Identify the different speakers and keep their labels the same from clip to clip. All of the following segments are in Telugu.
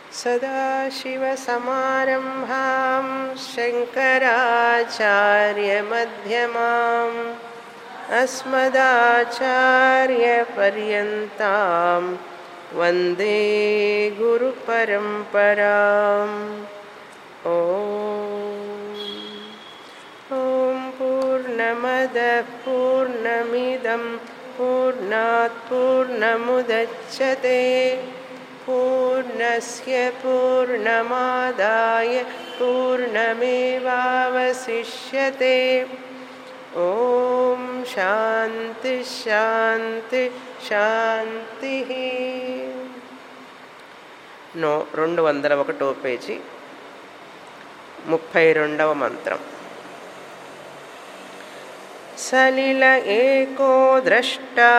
Speaker 1: सदाशिवसमारम्भां शङ्कराचार्यमध्यमाम् अस्मदाचार्यपर्यन्तां वन्दे गुरुपरम्पराम् ॐ ॐ पूर्णमदः पूर्णमिदं पूर्णात् पूर्णमुदच्छते पूर्णस्य पूर्णमादाय पूर्णमेवावशिष्यते ॐ शान्ति శాంతి శాంతి నో రెండు వందల ఒకటో పేజీ ముప్పై రెండవ మంత్రం సలిల ఏకో ద్రష్టా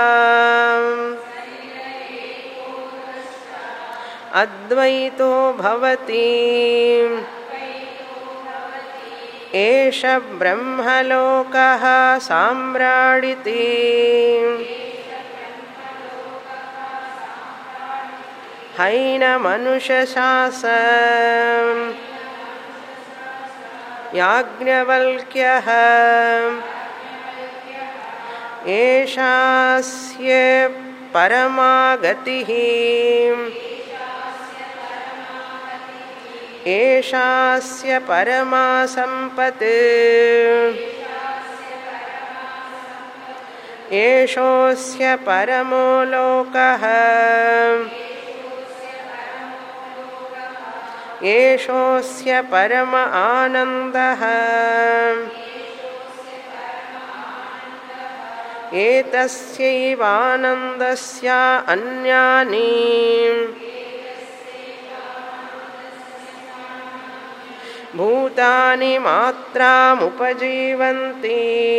Speaker 1: అద్వైతో భవతి ఏష బ్రహ్మలోక సామ్రాడితి హైనమనుషశాస యాజ్ఞవల్క్య ఏషాస్య పరమాగతి ఏషాస్య పరమా సంపత్ ఏషోస్య పరమో లోకః ఏషోస్య పరమ ఆనందః ఏతస్యైవానందస్య అన్యాని భూతాని మాత్రాముపజీవంతి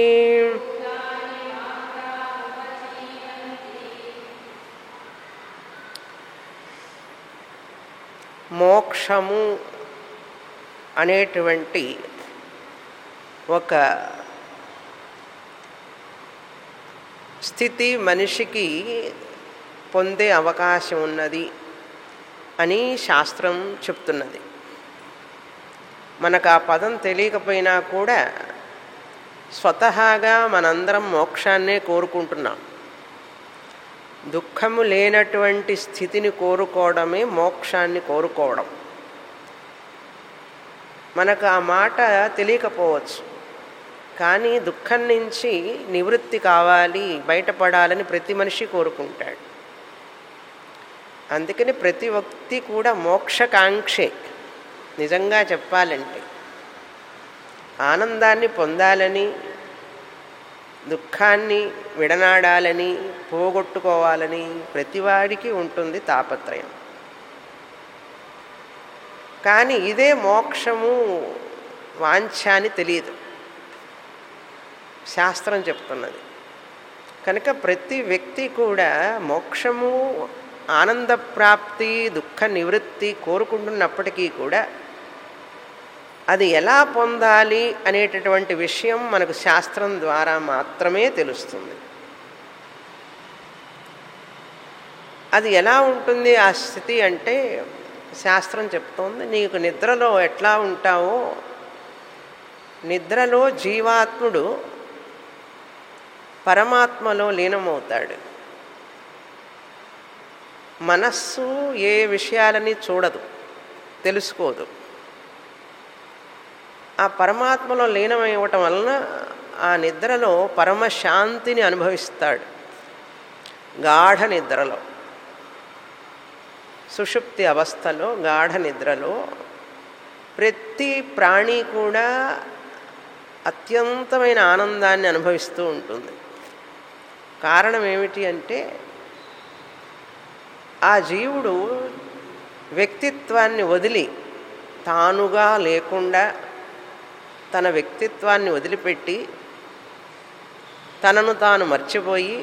Speaker 1: మోక్షము అనేటువంటి ఒక స్థితి మనిషికి పొందే అవకాశం ఉన్నది అని శాస్త్రం చెప్తున్నది మనకు ఆ పదం తెలియకపోయినా కూడా స్వతహాగా మనందరం మోక్షాన్నే కోరుకుంటున్నాం దుఃఖము లేనటువంటి స్థితిని కోరుకోవడమే మోక్షాన్ని కోరుకోవడం మనకు ఆ మాట తెలియకపోవచ్చు కానీ దుఃఖం నుంచి నివృత్తి కావాలి బయటపడాలని ప్రతి మనిషి కోరుకుంటాడు అందుకని ప్రతి వ్యక్తి కూడా మోక్షకాంక్షే నిజంగా చెప్పాలంటే ఆనందాన్ని పొందాలని దుఃఖాన్ని విడనాడాలని పోగొట్టుకోవాలని ప్రతివాడికి ఉంటుంది తాపత్రయం కానీ ఇదే మోక్షము వాంఛ అని తెలియదు శాస్త్రం చెప్తున్నది కనుక ప్రతి వ్యక్తి కూడా మోక్షము ఆనంద ప్రాప్తి దుఃఖ నివృత్తి కోరుకుంటున్నప్పటికీ కూడా అది ఎలా పొందాలి అనేటటువంటి విషయం మనకు శాస్త్రం ద్వారా మాత్రమే తెలుస్తుంది అది ఎలా ఉంటుంది ఆ స్థితి అంటే శాస్త్రం చెప్తోంది నీకు నిద్రలో ఎట్లా ఉంటావో నిద్రలో జీవాత్ముడు పరమాత్మలో లీనమవుతాడు మనస్సు ఏ విషయాలని చూడదు తెలుసుకోదు ఆ పరమాత్మలో లీనమవ్వటం వలన ఆ నిద్రలో పరమశాంతిని అనుభవిస్తాడు గాఢ నిద్రలో సుషుప్తి అవస్థలో గాఢ నిద్రలో ప్రతి ప్రాణి కూడా అత్యంతమైన ఆనందాన్ని అనుభవిస్తూ ఉంటుంది కారణం ఏమిటి అంటే ఆ జీవుడు వ్యక్తిత్వాన్ని వదిలి తానుగా లేకుండా తన వ్యక్తిత్వాన్ని వదిలిపెట్టి తనను తాను మర్చిపోయి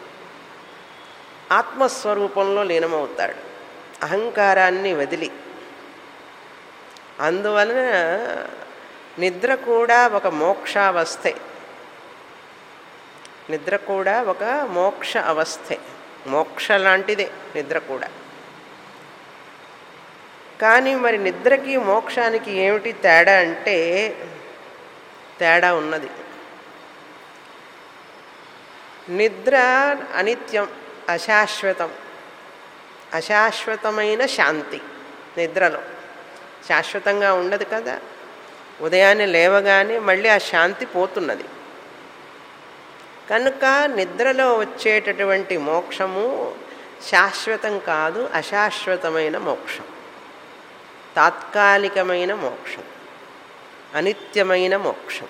Speaker 1: ఆత్మస్వరూపంలో లీనమవుతాడు అహంకారాన్ని వదిలి అందువలన నిద్ర కూడా ఒక మోక్షావస్థే నిద్ర కూడా ఒక మోక్ష అవస్థే మోక్ష లాంటిదే నిద్ర కూడా కానీ మరి నిద్రకి మోక్షానికి ఏమిటి తేడా అంటే తేడా ఉన్నది నిద్ర అనిత్యం అశాశ్వతం అశాశ్వతమైన శాంతి నిద్రలో శాశ్వతంగా ఉండదు కదా ఉదయాన్నే లేవగానే మళ్ళీ ఆ శాంతి పోతున్నది కనుక నిద్రలో వచ్చేటటువంటి మోక్షము శాశ్వతం కాదు అశాశ్వతమైన మోక్షం తాత్కాలికమైన మోక్షం అనిత్యమైన మోక్షం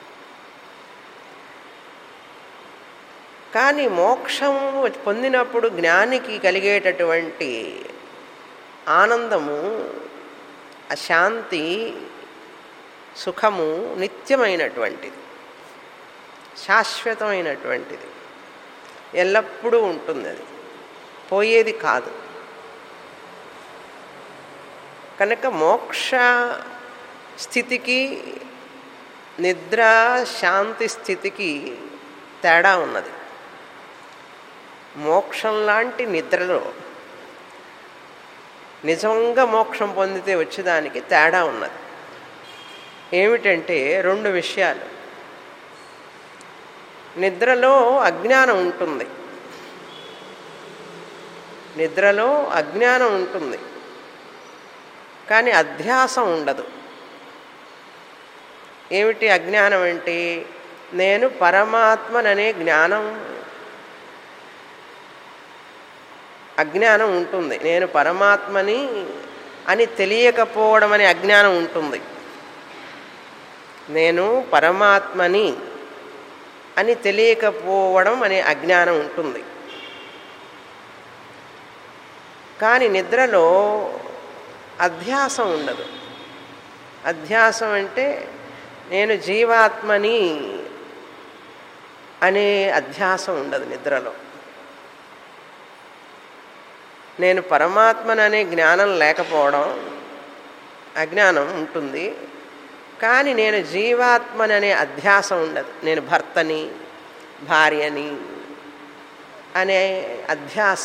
Speaker 1: కానీ మోక్షం పొందినప్పుడు జ్ఞానికి కలిగేటటువంటి ఆనందము అశాంతి సుఖము నిత్యమైనటువంటిది శాశ్వతమైనటువంటిది ఎల్లప్పుడూ ఉంటుంది అది పోయేది కాదు కనుక మోక్ష స్థితికి నిద్ర శాంతి స్థితికి తేడా ఉన్నది మోక్షం లాంటి నిద్రలో నిజంగా మోక్షం పొందితే వచ్చేదానికి తేడా ఉన్నది ఏమిటంటే రెండు విషయాలు నిద్రలో అజ్ఞానం ఉంటుంది నిద్రలో అజ్ఞానం ఉంటుంది కానీ అధ్యాసం ఉండదు ఏమిటి అజ్ఞానం అంటే నేను పరమాత్మననే జ్ఞానం అజ్ఞానం ఉంటుంది నేను పరమాత్మని అని తెలియకపోవడం అనే అజ్ఞానం ఉంటుంది నేను పరమాత్మని అని తెలియకపోవడం అనే అజ్ఞానం ఉంటుంది కానీ నిద్రలో అధ్యాసం ఉండదు అధ్యాసం అంటే నేను జీవాత్మని అనే అధ్యాసం ఉండదు నిద్రలో నేను పరమాత్మననే జ్ఞానం లేకపోవడం అజ్ఞానం ఉంటుంది కానీ నేను జీవాత్మననే అధ్యాసం ఉండదు నేను భర్తని భార్యని అనే అధ్యాస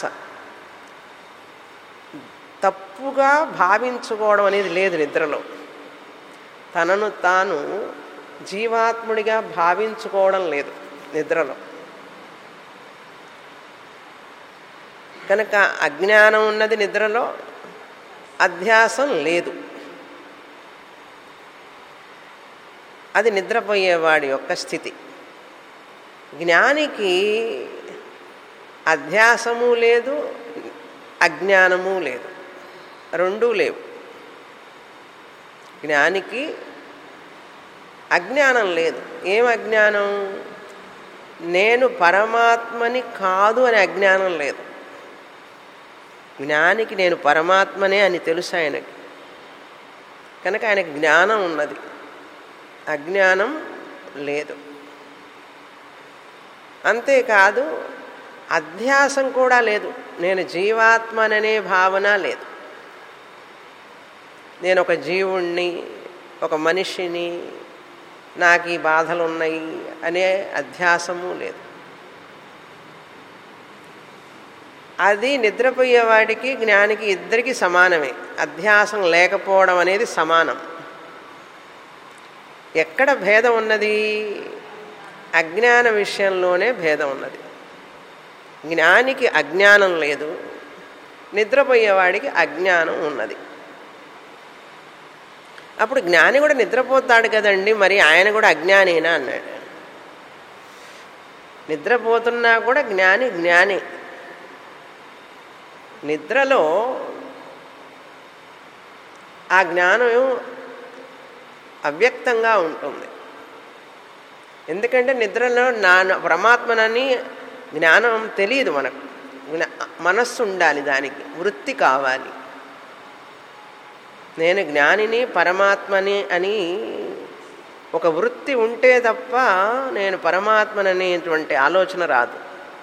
Speaker 1: తప్పుగా భావించుకోవడం అనేది లేదు నిద్రలో తనను తాను జీవాత్ముడిగా భావించుకోవడం లేదు నిద్రలో కనుక అజ్ఞానం ఉన్నది నిద్రలో అధ్యాసం లేదు అది నిద్రపోయేవాడి యొక్క స్థితి జ్ఞానికి అధ్యాసము లేదు అజ్ఞానము లేదు రెండూ లేవు జ్ఞానికి అజ్ఞానం లేదు ఏం అజ్ఞానం నేను పరమాత్మని కాదు అనే అజ్ఞానం లేదు జ్ఞానికి నేను పరమాత్మనే అని తెలుసు ఆయనకి కనుక ఆయనకి జ్ఞానం ఉన్నది అజ్ఞానం లేదు అంతేకాదు అధ్యాసం కూడా లేదు నేను జీవాత్మననే భావన లేదు నేను ఒక జీవుణ్ణి ఒక మనిషిని నాకు ఈ బాధలు ఉన్నాయి అనే అధ్యాసము లేదు అది నిద్రపోయేవాడికి జ్ఞానికి ఇద్దరికి సమానమే అధ్యాసం లేకపోవడం అనేది సమానం ఎక్కడ భేదం ఉన్నది అజ్ఞాన విషయంలోనే భేదం ఉన్నది జ్ఞానికి అజ్ఞానం లేదు నిద్రపోయేవాడికి అజ్ఞానం ఉన్నది అప్పుడు జ్ఞాని కూడా నిద్రపోతాడు కదండి మరి ఆయన కూడా అజ్ఞానేనా అన్నాడు నిద్రపోతున్నా కూడా జ్ఞాని జ్ఞాని నిద్రలో ఆ జ్ఞానం అవ్యక్తంగా ఉంటుంది ఎందుకంటే నిద్రలో నా పరమాత్మనని జ్ఞానం తెలియదు మనకు మనస్సు ఉండాలి దానికి వృత్తి కావాలి నేను జ్ఞానిని పరమాత్మని అని ఒక వృత్తి ఉంటే తప్ప నేను పరమాత్మననేటువంటి ఆలోచన రాదు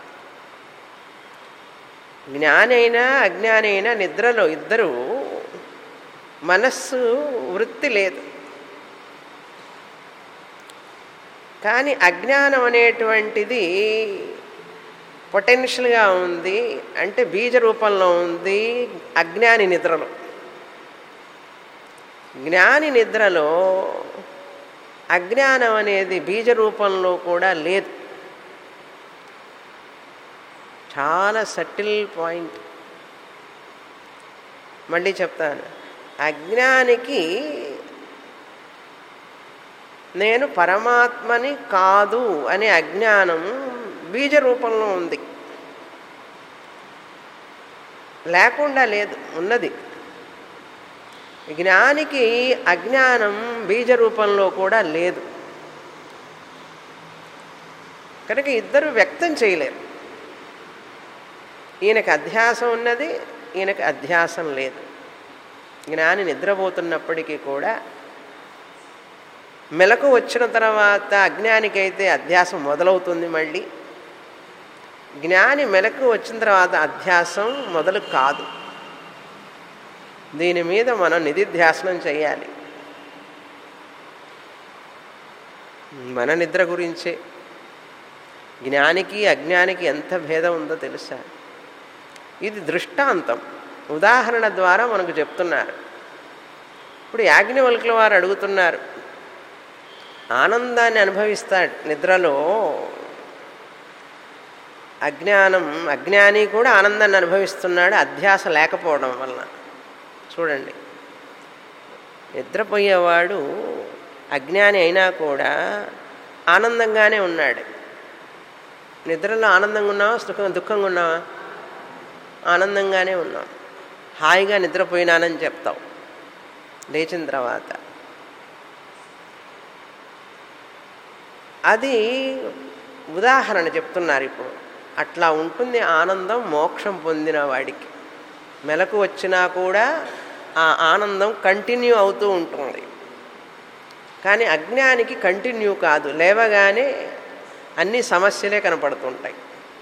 Speaker 1: జ్ఞాని అయినా అజ్ఞాని అయినా నిద్రలో ఇద్దరు మనస్సు వృత్తి లేదు కానీ అజ్ఞానం అనేటువంటిది పొటెన్షియల్గా ఉంది అంటే బీజ రూపంలో ఉంది అజ్ఞాని నిద్రలో జ్ఞాని నిద్రలో అజ్ఞానం అనేది బీజ రూపంలో కూడా లేదు చాలా సటిల్ పాయింట్ మళ్ళీ చెప్తాను అజ్ఞానికి నేను పరమాత్మని కాదు అనే అజ్ఞానం బీజ రూపంలో ఉంది లేకుండా లేదు ఉన్నది జ్ఞానికి అజ్ఞానం బీజ రూపంలో కూడా లేదు కనుక ఇద్దరు వ్యక్తం చేయలేరు ఈయనకి అధ్యాసం ఉన్నది ఈయనకి అధ్యాసం లేదు జ్ఞాని నిద్రపోతున్నప్పటికీ కూడా మెలకు వచ్చిన తర్వాత అజ్ఞానికైతే అధ్యాసం మొదలవుతుంది మళ్ళీ జ్ఞాని మెలకు వచ్చిన తర్వాత అధ్యాసం మొదలు కాదు దీని మీద మనం నిధిధ్యాసనం చేయాలి మన నిద్ర గురించే జ్ఞానికి అజ్ఞానికి ఎంత భేదం ఉందో తెలుసా ఇది దృష్టాంతం ఉదాహరణ ద్వారా మనకు చెప్తున్నారు ఇప్పుడు యాజ్ఞవల్కుల వారు అడుగుతున్నారు ఆనందాన్ని అనుభవిస్తాడు నిద్రలో అజ్ఞానం అజ్ఞాని కూడా ఆనందాన్ని అనుభవిస్తున్నాడు అధ్యాస లేకపోవడం వలన చూడండి నిద్రపోయేవాడు అజ్ఞాని అయినా కూడా ఆనందంగానే ఉన్నాడు నిద్రలో ఆనందంగా ఉన్నావా సుఖం దుఃఖంగా ఉన్నావా ఆనందంగానే ఉన్నాం హాయిగా నిద్రపోయినానని చెప్తావు లేచిన తర్వాత అది ఉదాహరణ చెప్తున్నారు ఇప్పుడు అట్లా ఉంటుంది ఆనందం మోక్షం పొందిన వాడికి మెలకు వచ్చినా కూడా ఆ ఆనందం కంటిన్యూ అవుతూ ఉంటుంది కానీ అజ్ఞానికి కంటిన్యూ కాదు లేవగానే అన్ని సమస్యలే కనపడుతుంటాయి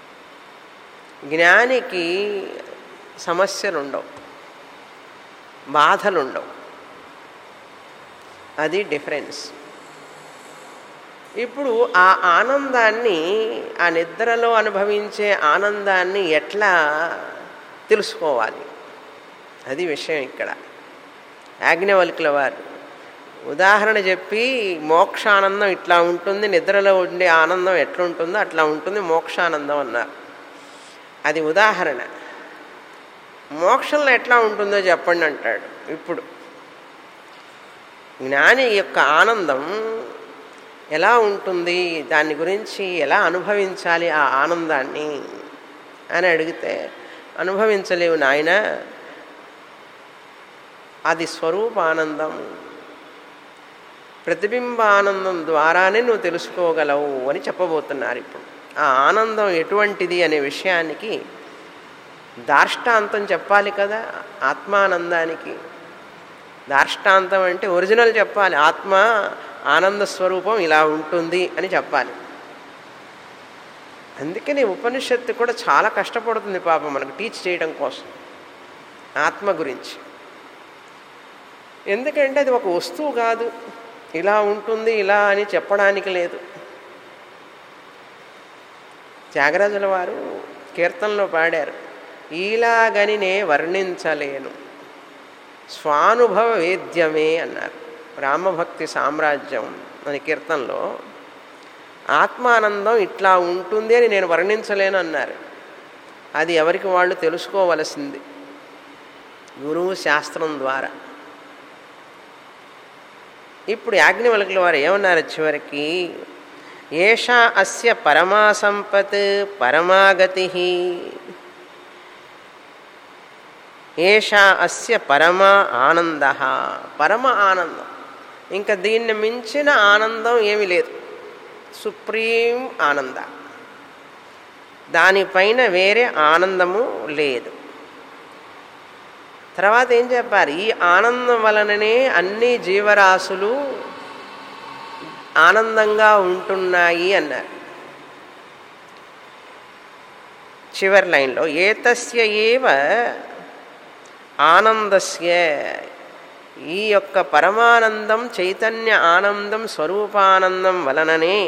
Speaker 1: జ్ఞానికి సమస్యలు ఉండవు బాధలు ఉండవు అది డిఫరెన్స్ ఇప్పుడు ఆ ఆనందాన్ని ఆ నిద్రలో అనుభవించే ఆనందాన్ని ఎట్లా తెలుసుకోవాలి అది విషయం ఇక్కడ యాజ్ఞవల్కుల వారు ఉదాహరణ చెప్పి మోక్షానందం ఇట్లా ఉంటుంది నిద్రలో ఉండే ఆనందం ఎట్లుంటుందో అట్లా ఉంటుంది మోక్షానందం అన్నారు అది ఉదాహరణ మోక్షంలో ఎట్లా ఉంటుందో చెప్పండి అంటాడు ఇప్పుడు జ్ఞాని యొక్క ఆనందం ఎలా ఉంటుంది దాని గురించి ఎలా అనుభవించాలి ఆ ఆనందాన్ని అని అడిగితే అనుభవించలేవు నాయన అది స్వరూపానందం ప్రతిబింబానందం ద్వారానే నువ్వు తెలుసుకోగలవు అని చెప్పబోతున్నారు ఇప్పుడు ఆ ఆనందం ఎటువంటిది అనే విషయానికి దార్ష్టాంతం చెప్పాలి కదా ఆత్మానందానికి దార్ష్టాంతం అంటే ఒరిజినల్ చెప్పాలి ఆత్మ ఆనంద స్వరూపం ఇలా ఉంటుంది అని చెప్పాలి అందుకని ఉపనిషత్తు కూడా చాలా కష్టపడుతుంది పాపం మనకు టీచ్ చేయడం కోసం ఆత్మ గురించి ఎందుకంటే అది ఒక వస్తువు కాదు ఇలా ఉంటుంది ఇలా అని చెప్పడానికి లేదు త్యాగరాజుల వారు కీర్తనలో పాడారు ఈలాగని నే వర్ణించలేను స్వానుభవ వేద్యమే అన్నారు రామభక్తి సామ్రాజ్యం అని కీర్తనలో ఆత్మానందం ఇట్లా ఉంటుంది అని నేను వర్ణించలేను అన్నారు అది ఎవరికి వాళ్ళు తెలుసుకోవలసింది గురువు శాస్త్రం ద్వారా ఇప్పుడు యాజ్ఞవల్కుల వారు ఏమన్నారు చివరికి ఏషా అస్య పరమా సంపత్ పరమాగతి ఏషా అస్య పరమ ఆనంద పరమ ఆనందం ఇంకా దీన్ని మించిన ఆనందం ఏమీ లేదు సుప్రీం ఆనంద దానిపైన వేరే ఆనందము లేదు తర్వాత ఏం చెప్పారు ఈ ఆనందం వలననే అన్ని జీవరాశులు ఆనందంగా ఉంటున్నాయి అన్నారు చివరి లైన్లో ఏతస్య ఏవ ఆనందస్య ఈ యొక్క పరమానందం చైతన్య ఆనందం స్వరూపానందం వలననే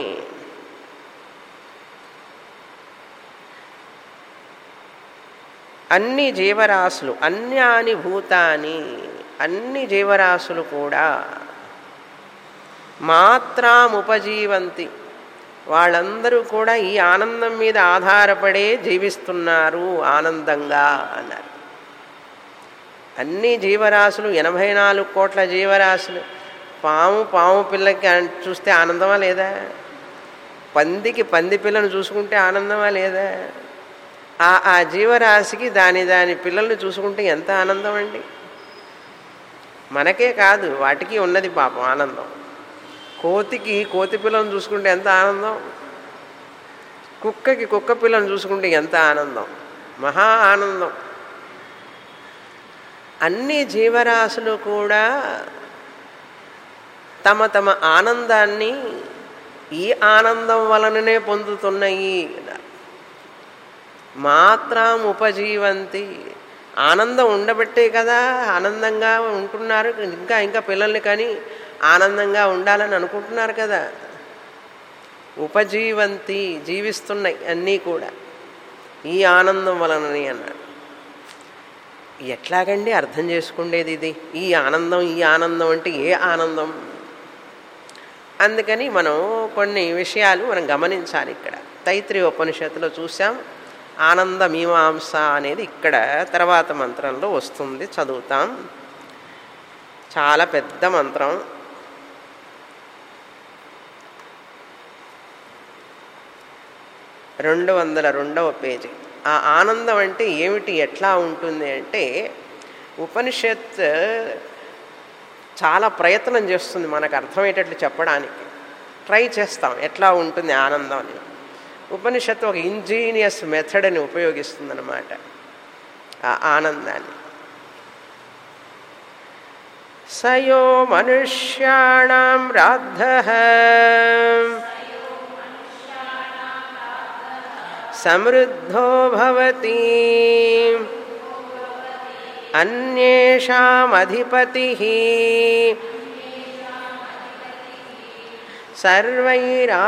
Speaker 1: అన్ని జీవరాశులు అన్యాని భూతాని అన్ని జీవరాశులు కూడా మాత్రాముపజీవంతి వాళ్ళందరూ కూడా ఈ ఆనందం మీద ఆధారపడే జీవిస్తున్నారు ఆనందంగా అన్నారు అన్ని జీవరాశులు ఎనభై నాలుగు కోట్ల జీవరాశులు పాము పాము పిల్లకి అన్- చూస్తే ఆనందమా లేదా పందికి పంది పిల్లను చూసుకుంటే ఆనందమా లేదా ఆ ఆ జీవరాశికి దాని దాని పిల్లల్ని చూసుకుంటే ఎంత ఆనందం అండి మనకే కాదు వాటికి ఉన్నది పాపం ఆనందం కోతికి కోతి పిల్లను చూసుకుంటే ఎంత ఆనందం కుక్కకి కుక్క పిల్లను చూసుకుంటే ఎంత ఆనందం మహా ఆనందం అన్ని జీవరాశులు కూడా తమ తమ ఆనందాన్ని ఈ ఆనందం వలననే పొందుతున్నాయి అన్నారు. మాత్రం ఉపజీవంతి ఆనందం ఉండబట్టే కదా ఆనందంగా ఉంటున్నారు ఇంకా ఇంకా పిల్లల్ని కానీ ఆనందంగా ఉండాలని అనుకుంటున్నారు కదా ఉపజీవంతి జీవిస్తున్నాయి అన్నీ కూడా ఈ ఆనందం వలనని అన్నాడు ఎట్లాగండి అర్థం చేసుకుండేది ఇది ఈ ఆనందం ఈ ఆనందం అంటే ఏ ఆనందం అందుకని మనం కొన్ని విషయాలు మనం గమనించాలి ఇక్కడ తైత్రి ఉపనిషత్తులో చూసాం ఆనంద మీమాంస అనేది ఇక్కడ తర్వాత మంత్రంలో వస్తుంది చదువుతాం చాలా పెద్ద మంత్రం రెండు వందల రెండవ పేజీ ఆ ఆనందం అంటే ఏమిటి ఎట్లా ఉంటుంది అంటే ఉపనిషత్ చాలా ప్రయత్నం చేస్తుంది మనకు అర్థమయ్యేటట్లు చెప్పడానికి ట్రై చేస్తాం ఎట్లా ఉంటుంది ఆనందం అని ఉపనిషత్తు ఒక ఇంజీనియస్ మెథడ్ని ఉపయోగిస్తుందన్నమాట ఆ ఆనందాన్ని సయో మనుష్యాణం రాద్ధ సమృద్ధో భవతి అన్యేషామధిపతి సర్వైరా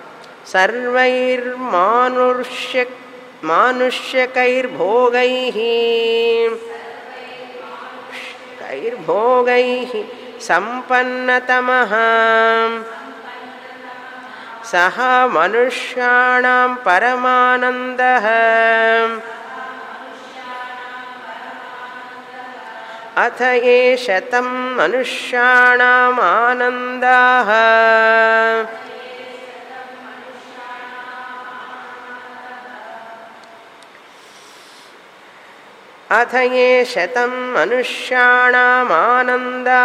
Speaker 1: సర్వైర్మానుష్య మానుష్యకైర్భోగై కైర్భోగై సంపన్నతమ సహ మనుష్యాణం పరమానంద అథ ఏ శతం మనుష్యాణమానందా అథ ఏ శతం మనుష్యాణమానందా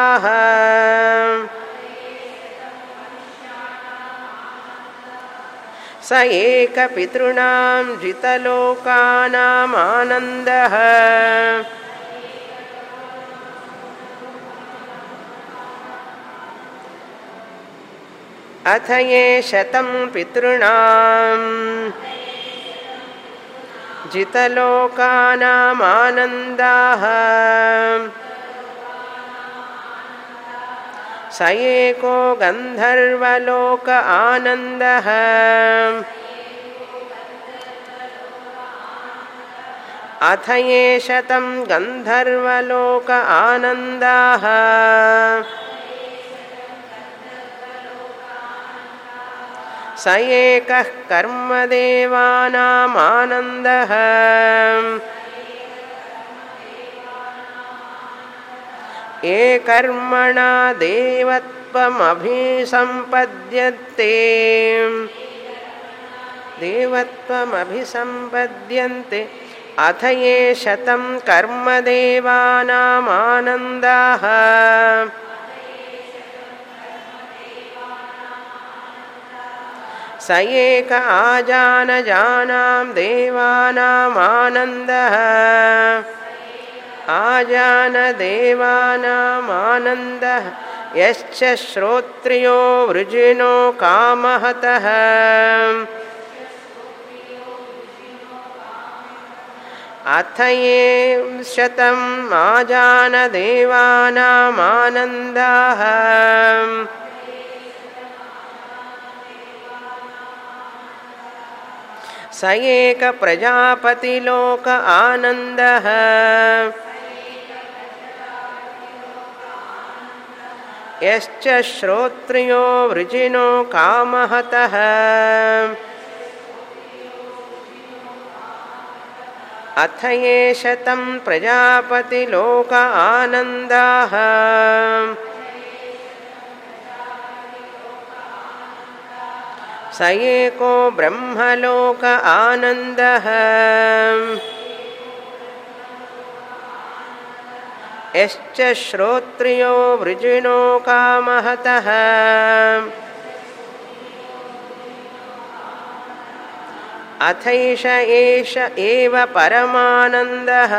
Speaker 1: స ఏక పితॄణాం జితలోకానామానంద అథ ఏ శతం పితॄణాం జితలోకానామానందా స ఏకో గంధర్వలోక ఆనంద అథ ఏ శతం గంధర్వలోక ఆనందా స ఏక కర్మదేవానామానంద ఏ కర్మణా దేవత్వమభిసంపద్యతే దేవత్వమభిసంపద్యంతే అథ ఏ శతం కర్మదేవానామానందా స ఏక ఆజానజానాం దేవానామానంద ఆజానదేవానామానంద యశ్చ శ్రోత్రియో వృజినో కామహతః అథ ఏ శతం ఆజానదేవానామానందా స ఏక ప్రజాపతిలోక ఆనంద యశ్చ శ్రోత్రియో వృజినో కామహతః అథ ఏ శతం ప్రజాపతిలోక ఆనందాః స ఏకో బ్రహ్మలోక ఆనందః యశ్చ శ్రోత్రియో వృజినో కామహతః అథైష ఏష ఏవ పరమానందః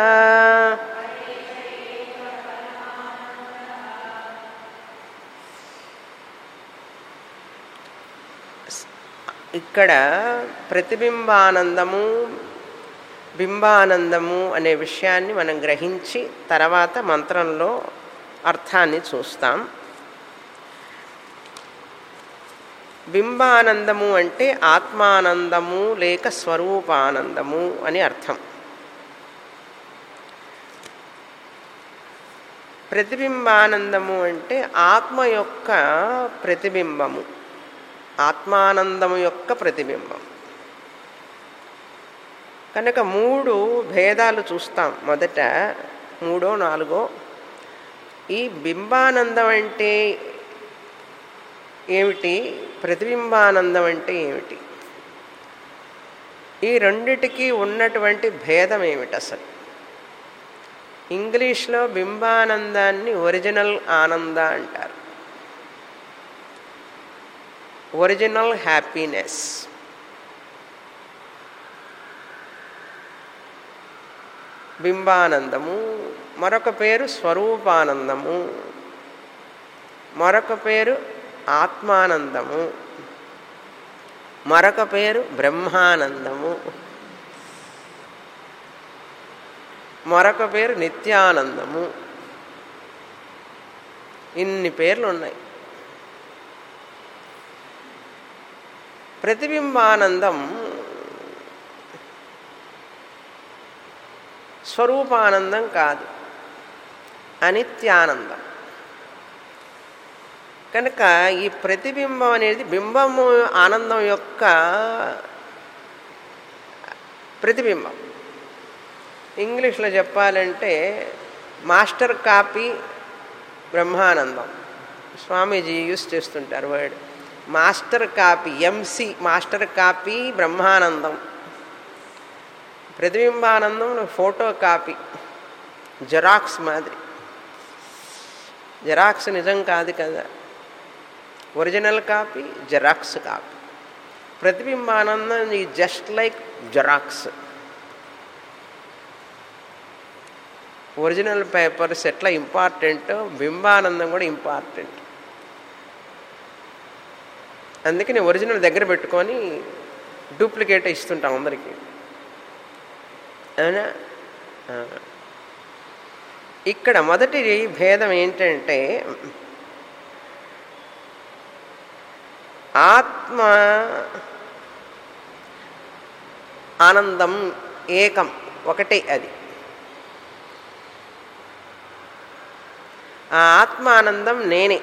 Speaker 1: ఇక్కడ ప్రతిబింబానందము బింబానందము అనే విషయాన్ని మనం గ్రహించి తర్వాత మంత్రంలో అర్థాన్ని చూస్తాం బింబానందము అంటే ఆత్మానందము లేక స్వరూపానందము అని అర్థం ప్రతిబింబానందము అంటే ఆత్మ యొక్క ప్రతిబింబము ఆత్మానందము యొక్క ప్రతిబింబం కనుక మూడు భేదాలు చూస్తాం మొదట మూడో నాలుగో ఈ బింబానందం అంటే ఏమిటి ప్రతిబింబానందం అంటే ఏమిటి ఈ రెండిటికి ఉన్నటువంటి భేదం ఏమిటి అసలు ఇంగ్లీష్లో బింబానందాన్ని ఒరిజినల్ ఆనంద అంటారు ఒరిజినల్ హ్యాపీనెస్ బింబానందము మరొక పేరు స్వరూపానందము మరొక పేరు ఆత్మానందము మరొక పేరు బ్రహ్మానందము మరొక పేరు నిత్యానందము ఇన్ని పేర్లు ఉన్నాయి ప్రతిబింబానందం స్వరూపానందం కాదు అనిత్యానందం కనుక ఈ ప్రతిబింబం అనేది బింబము ఆనందం యొక్క ప్రతిబింబం ఇంగ్లీష్లో చెప్పాలంటే మాస్టర్ కాపీ బ్రహ్మానందం స్వామీజీ యూస్ చేస్తుంటారు word master copy MC master copy బ్రహ్మానందం ప్రతిబింబానందం ఫోటో కాపీ జెరాక్స్ మాదిరి జెరాక్స్ నిజం కాదు కదా ఒరిజినల్ కాపీ జెరాక్స్ కాపీ ప్రతిబింబానందం ఈ just like Xerox original papers ఎట్లా ఇంపార్టెంట్ బింబానందం కూడా ఇంపార్టెంట్ అందుకని ఒరిజినల్ దగ్గర పెట్టుకొని డూప్లికేట్ ఇస్తుంటాం అందరికీ అవునా ఇక్కడ మొదటి భేదం ఏంటంటే ఆత్మ ఆనందం ఏకం ఒకటే అది ఆ ఆత్మానందం నేనే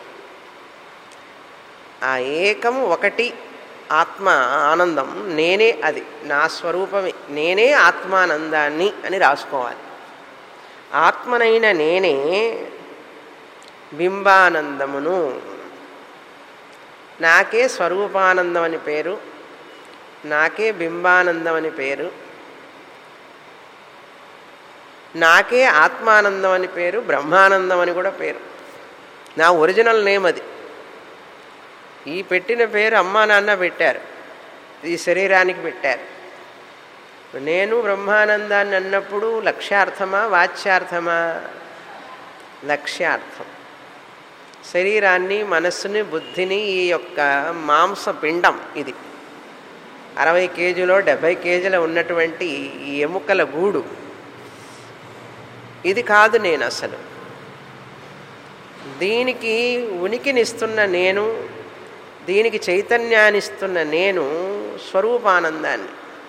Speaker 1: ఆ ఏకం ఒకటి ఆత్మ ఆనందం నేనే అది నా స్వరూపమే నేనే ఆత్మానందాన్ని అని రాసుకోవాలి ఆత్మనైన నేనే బింబానందమును నాకే స్వరూపానందం అని పేరు నాకే బింబానందం అని పేరు నాకే ఆత్మానందం అని పేరు బ్రహ్మానందం అని కూడా పేరు నా ఒరిజినల్ నేమ్ అది ఈ పెట్టిన పేరు అమ్మా నాన్న పెట్టారు ఈ శరీరానికి పెట్టారు నేను బ్రహ్మానందాన్ని అన్నప్పుడు లక్ష్యార్థమా వాచ్యార్థమా లక్ష్యార్థం శరీరాన్ని మనస్సుని బుద్ధిని ఈ యొక్క మాంస పిండం ఇది అరవై కేజీలో డెబ్భై కేజీల ఉన్నటువంటి ఈ ఎముకల గూడు ఇది కాదు నేను అసలు దీనికి ఉనికినిస్తున్న నేను దీనికి చైతన్యాన్నిస్తున్న నేను స్వరూపానందాన్ని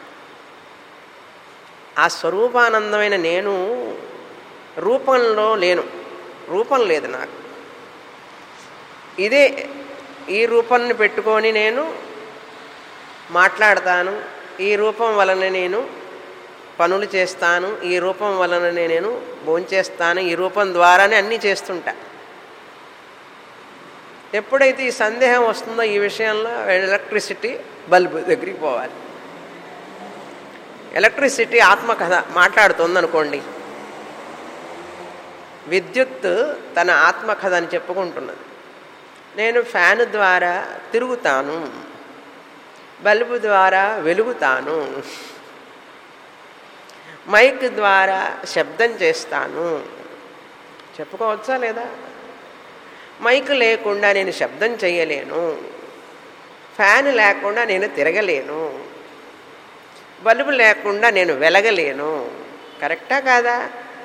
Speaker 1: ఆ స్వరూపానందమైన నేను రూపంలో లేను రూపం లేదు నాకు ఇదే ఈ రూపాన్ని పెట్టుకొని నేను మాట్లాడతాను ఈ రూపం వలన నేను పనులు చేస్తాను ఈ రూపం వలన నేను భోంచేస్తాను ఈ రూపం ద్వారానే అన్నీ చేస్తుంటా ఎప్పుడైతే ఈ సందేహం వస్తుందో ఈ విషయంలో ఎలక్ట్రిసిటీ బల్బు దగ్గరికి పోవాలి ఎలక్ట్రిసిటీ ఆత్మకథ మాట్లాడుతుంది అనుకోండి విద్యుత్ తన ఆత్మకథ అని చెప్పుకుంటున్నది నేను ఫ్యాన్ ద్వారా తిరుగుతాను బల్బు ద్వారా వెలుగుతాను మైక్ ద్వారా శబ్దం చేస్తాను చెప్పుకోవచ్చా లేదా మైక్ లేకుండా నేను శబ్దం చేయలేను ఫ్యాన్ లేకుండా నేను తిరగలేను బల్బు లేకుండా నేను వెలగలేను కరెక్టా కాదా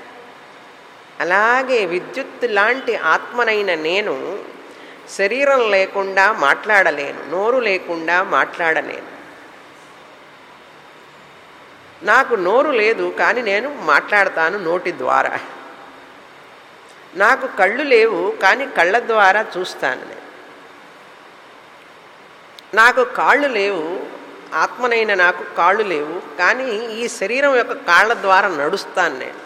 Speaker 1: అలాగే విద్యుత్ లాంటి ఆత్మనైన నేను శరీరం లేకుండా మాట్లాడలేను నోరు లేకుండా మాట్లాడలేను నాకు నోరు లేదు కానీ నేను మాట్లాడతాను నోటి ద్వారా నాకు కళ్ళు లేవు కానీ కళ్ళ ద్వారా చూస్తాను నేను నాకు కాళ్ళు లేవు ఆత్మనైన నాకు కాళ్ళు లేవు కానీ ఈ శరీరం యొక్క కాళ్ళ ద్వారా నడుస్తాను నేను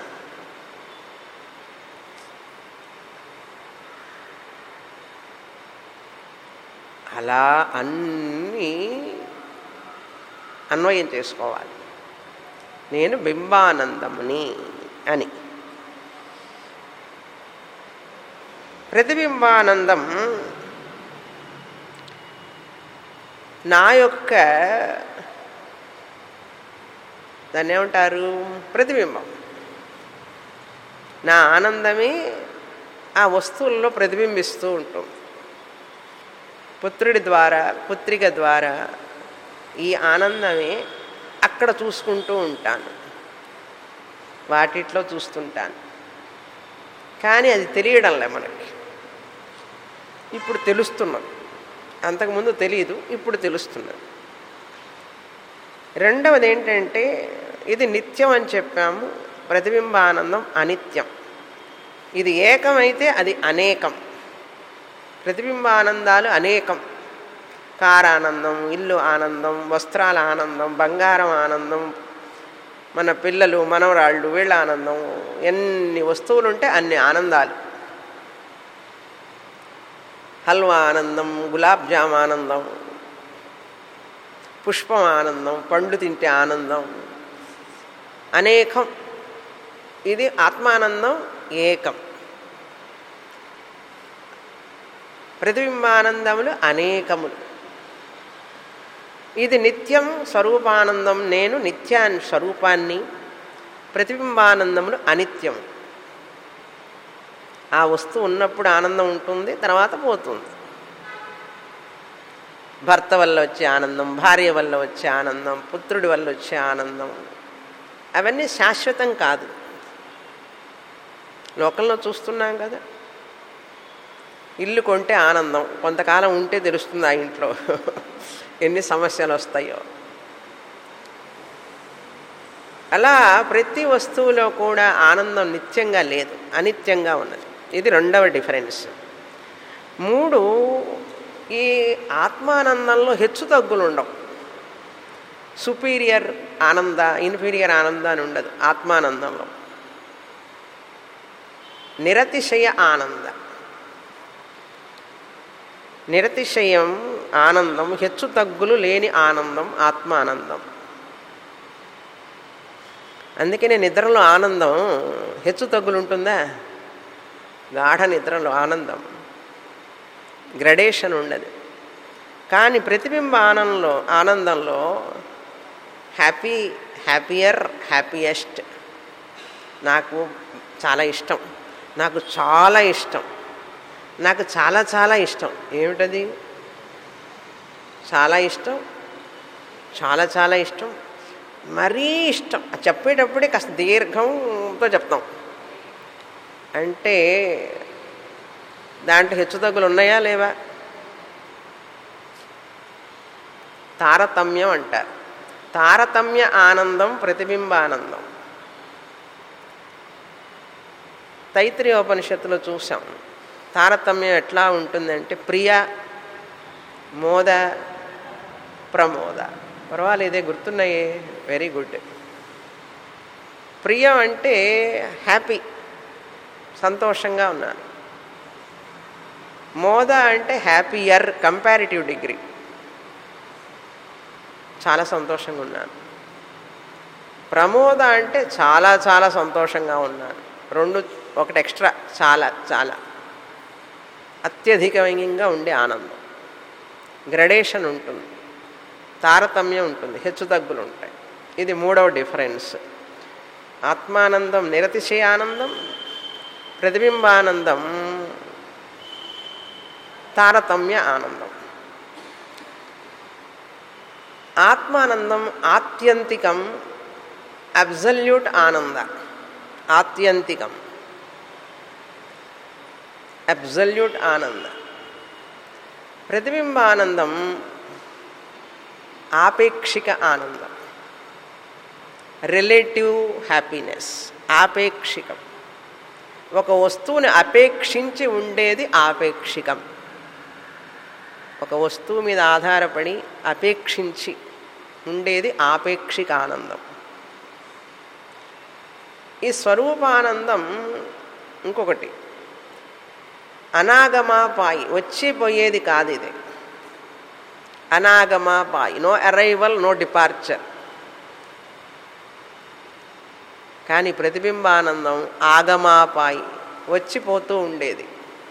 Speaker 1: అలా అన్నీ అన్వయం చేసుకోవాలి నేను బింబానందముని అని ప్రతిబింబానందం నా యొక్క దాన్ని ఏమంటారు ప్రతిబింబం నా ఆనందమే ఆ వస్తువుల్లో ప్రతిబింబిస్తూ ఉంటుంది పుత్రుడి ద్వారా పుత్రిక ద్వారా ఈ ఆనందమే అక్కడ చూసుకుంటూ ఉంటాను వాటిట్లో చూస్తుంటాను కానీ అది తెలియడంలే మనకి ఇప్పుడు తెలుస్తున్నది అంతకుముందు తెలియదు ఇప్పుడు తెలుస్తున్నది రెండవది ఏంటంటే ఇది నిత్యం అని చెప్పాము ప్రతిబింబానందం అనిత్యం ఇది ఏకమైతే అది అనేకం ప్రతిబింబానందాలు అనేకం కారానందం ఇల్లు ఆనందం వస్త్రాల ఆనందం బంగారం ఆనందం మన పిల్లలు మనవరాళ్ళు వీళ్ళ ఆనందం ఎన్ని వస్తువులు ఉంటే అన్ని ఆనందాలు హల్వా ఆనందం గులాబ్ జామ్ ఆనందం పుష్పం ఆనందం పండ్లు తింటే ఆనందం అనేకం ఇది ఆత్మానందం ఏకం ప్రతిబింబానందములు అనేకములు ఇది నిత్యం స్వరూపానందం నేను నిత్యాన్ స్వరూపాన్ని ప్రతిబింబానందములు అనిత్యం ఆ వస్తువు ఉన్నప్పుడు ఆనందం ఉంటుంది తర్వాత పోతుంది భర్త వల్ల వచ్చే ఆనందం భార్య వల్ల వచ్చే ఆనందం పుత్రుడి వల్ల వచ్చే ఆనందం అవన్నీ శాశ్వతం కాదు లోకంలో చూస్తున్నాం కదా ఇల్లు కొంటే ఆనందం కొంతకాలం ఉంటే తెలుస్తుంది ఆ ఇంట్లో ఎన్ని సమస్యలు వస్తాయో అలా ప్రతి వస్తువులో కూడా ఆనందం నిత్యంగా లేదు అనిత్యంగా ఉన్నది ఇది రెండవ డిఫరెన్స్ మూడు ఈ ఆత్మానందంలో హెచ్చు తగ్గులు ఉండవు సుపీరియర్ ఆనంద ఇన్ఫీరియర్ ఆనంద అని ఉండదు ఆత్మానందంలో నిరతిశయ ఆనంద నిరతిశయం ఆనందం హెచ్చు తగ్గులు లేని ఆనందం ఆత్మానందం అందుకనే నిద్రలో ఆనందం హెచ్చు తగ్గులు ఉంటుందా గాఢ నిద్రలో ఆనందం గ్రడేషన్ ఉండదు కానీ ప్రతిబింబ ఆనందంలో ఆనందంలో హ్యాపీ హ్యాపీయర్ హ్యాపీయెస్ట్ నాకు చాలా ఇష్టం నాకు చాలా ఇష్టం నాకు చాలా చాలా ఇష్టం ఏమిటది చాలా ఇష్టం చాలా చాలా ఇష్టం మరీ ఇష్టం చెప్పేటప్పుడే కాస్త దీర్ఘంతో చెప్తాం అంటే దాంట్లో హెచ్చుతగ్గులు ఉన్నాయా లేవా తారతమ్యం అంటారు తారతమ్య ఆనందం ప్రతిబింబానందం తైత్రీయోపనిషత్తులో చూసాం తారతమ్యం ఎట్లా ఉంటుందంటే ప్రియ మోద ప్రమోద పర్వాలేదే గుర్తున్నాయే వెరీ గుడ్ ప్రియం అంటే హ్యాపీ సంతోషంగా ఉన్నాను మోద అంటే హ్యాపీయర్ కంపారిటివ్ డిగ్రీ చాలా సంతోషంగా ఉన్నాను ప్రమోద అంటే చాలా చాలా సంతోషంగా ఉన్నాను రెండు ఒకటి ఎక్స్ట్రా చాలా చాలా అత్యధికంగా ఉండే ఆనందం గ్రడేషన్ ఉంటుంది తారతమ్యం ఉంటుంది హెచ్చు తగ్గులు ఉంటాయి ఇది మూడవ డిఫరెన్స్ ఆత్మానందం నిరతిశయ ఆనందం ప్రతిబింబానందం తారతమ్య ఆనందం ఆత్మానందం ఆత్యంతికం అబ్జల్యూట్ ఆనంద ఆత్యంతికం అబ్జల్యూట్ ఆనంద ప్రతిబింబానందం ఆపేక్షిక ఆనందం రిలేటివ్ హ్యాపీనెస్ ఆపేక్షికం ఒక వస్తువుని అపేక్షించి ఉండేది ఆపేక్షికం ఒక వస్తువు మీద ఆధారపడి అపేక్షించి ఉండేది ఆపేక్షిక ఆనందం ఈ స్వరూపానందం ఇంకొకటి అనాగమాపాయి వచ్చిపోయేది కాదు ఇది అనాగమాపాయి నో అరైవల్ నో డిపార్చర్ కానీ ప్రతిబింబానందం ఆగమాపాయి వచ్చిపోతూ ఉండేది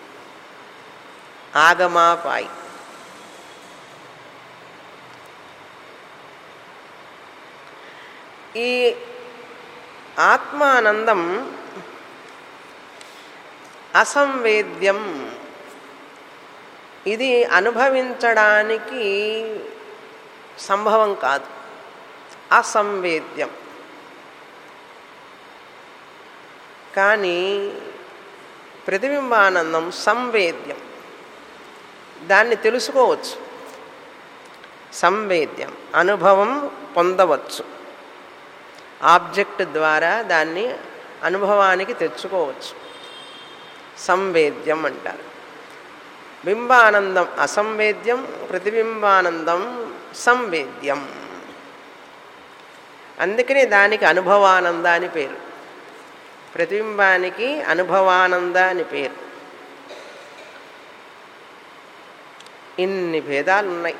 Speaker 1: ఆగమాపాయి ఈ ఆత్మానందం అసంవేద్యం ఇది అనుభవించడానికి సంభవం కాదు అసంవేద్యం కానీ ప్రతిబింబానందం సంవేద్యం దాన్ని తెలుసుకోవచ్చు సంవేద్యం అనుభవం పొందవచ్చు ఆబ్జెక్ట్ ద్వారా దాన్ని అనుభవానికి తెచ్చుకోవచ్చు సంవేద్యం అంటారు బింబానందం అసంవేద్యం ప్రతిబింబానందం సంవేద్యం అందుకనే దానికి అనుభవానంద అని పేరు ప్రతిబింబానికి అనుభవానంద అని పేరు ఇన్ని భేదాలు ఉన్నాయి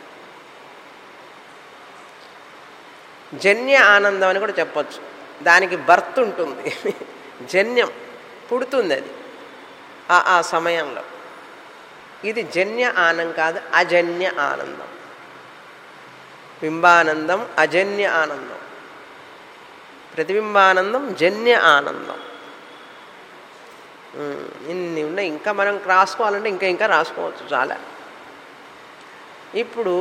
Speaker 1: జన్య ఆనందం అని కూడా చెప్పచ్చు దానికి బర్త్ ఉంటుంది జన్యం పుడుతుంది అది ఆ ఆ సమయంలో ఇది జన్య ఆనందం కాదు అజన్య ఆనందం బింబానందం అజన్య ఆనందం ప్రతిబింబానందం జన్య ఆనందం ఇన్ని ఉన్నాయి ఇంకా మనం రాసుకోవాలంటే ఇంకా ఇంకా రాసుకోవచ్చు చాలా ఇప్పుడు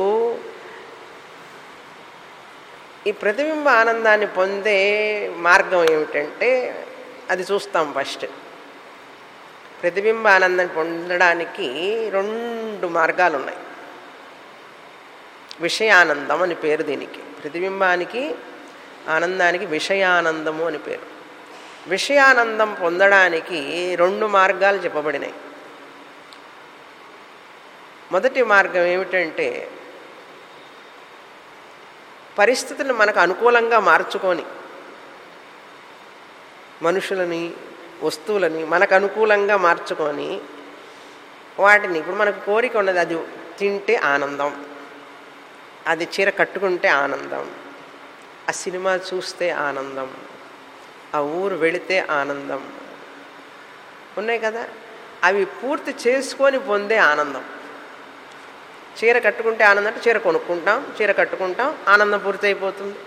Speaker 1: ఈ ప్రతిబింబ ఆనందాన్ని పొందే మార్గం ఏమిటంటే అది చూస్తాం ఫస్ట్ ప్రతిబింబ ఆనందాన్ని పొందడానికి రెండు మార్గాలు ఉన్నాయి విషయానందం అని పేరు దీనికి ప్రతిబింబానికి ఆనందానికి విషయానందము అని పేరు విషయానందం పొందడానికి రెండు మార్గాలు చెప్పబడినాయి మొదటి మార్గం ఏమిటంటే పరిస్థితులను మనకు అనుకూలంగా మార్చుకొని మనుషులని వస్తువులని మనకు అనుకూలంగా మార్చుకొని వాటిని ఇప్పుడు మనకు కోరిక ఉన్నది అది తింటే ఆనందం అది చీర కట్టుకుంటే ఆనందం ఆ సినిమా చూస్తే ఆనందం ఆ ఊరు వెళితే ఆనందం ఉన్నాయి కదా అవి పూర్తి చేసుకొని పొందే ఆనందం చీర కట్టుకుంటే ఆనందం అంటే చీర కొనుక్కుంటాం చీర కట్టుకుంటాం ఆనందం పూర్తి అయిపోతుంది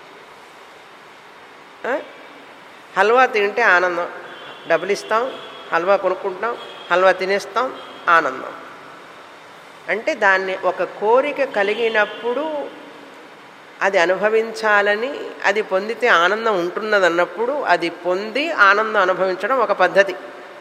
Speaker 1: హల్వా తింటే ఆనందం డబ్బులు ఇస్తాం హల్వా కొనుక్కుంటాం హల్వా తినేస్తాం ఆనందం అంటే దాన్ని ఒక కోరిక కలిగినప్పుడు అది అనుభవించాలని అది పొందితే ఆనందం ఉంటున్నది అన్నప్పుడు అది పొంది ఆనందం అనుభవించడం ఒక పద్ధతి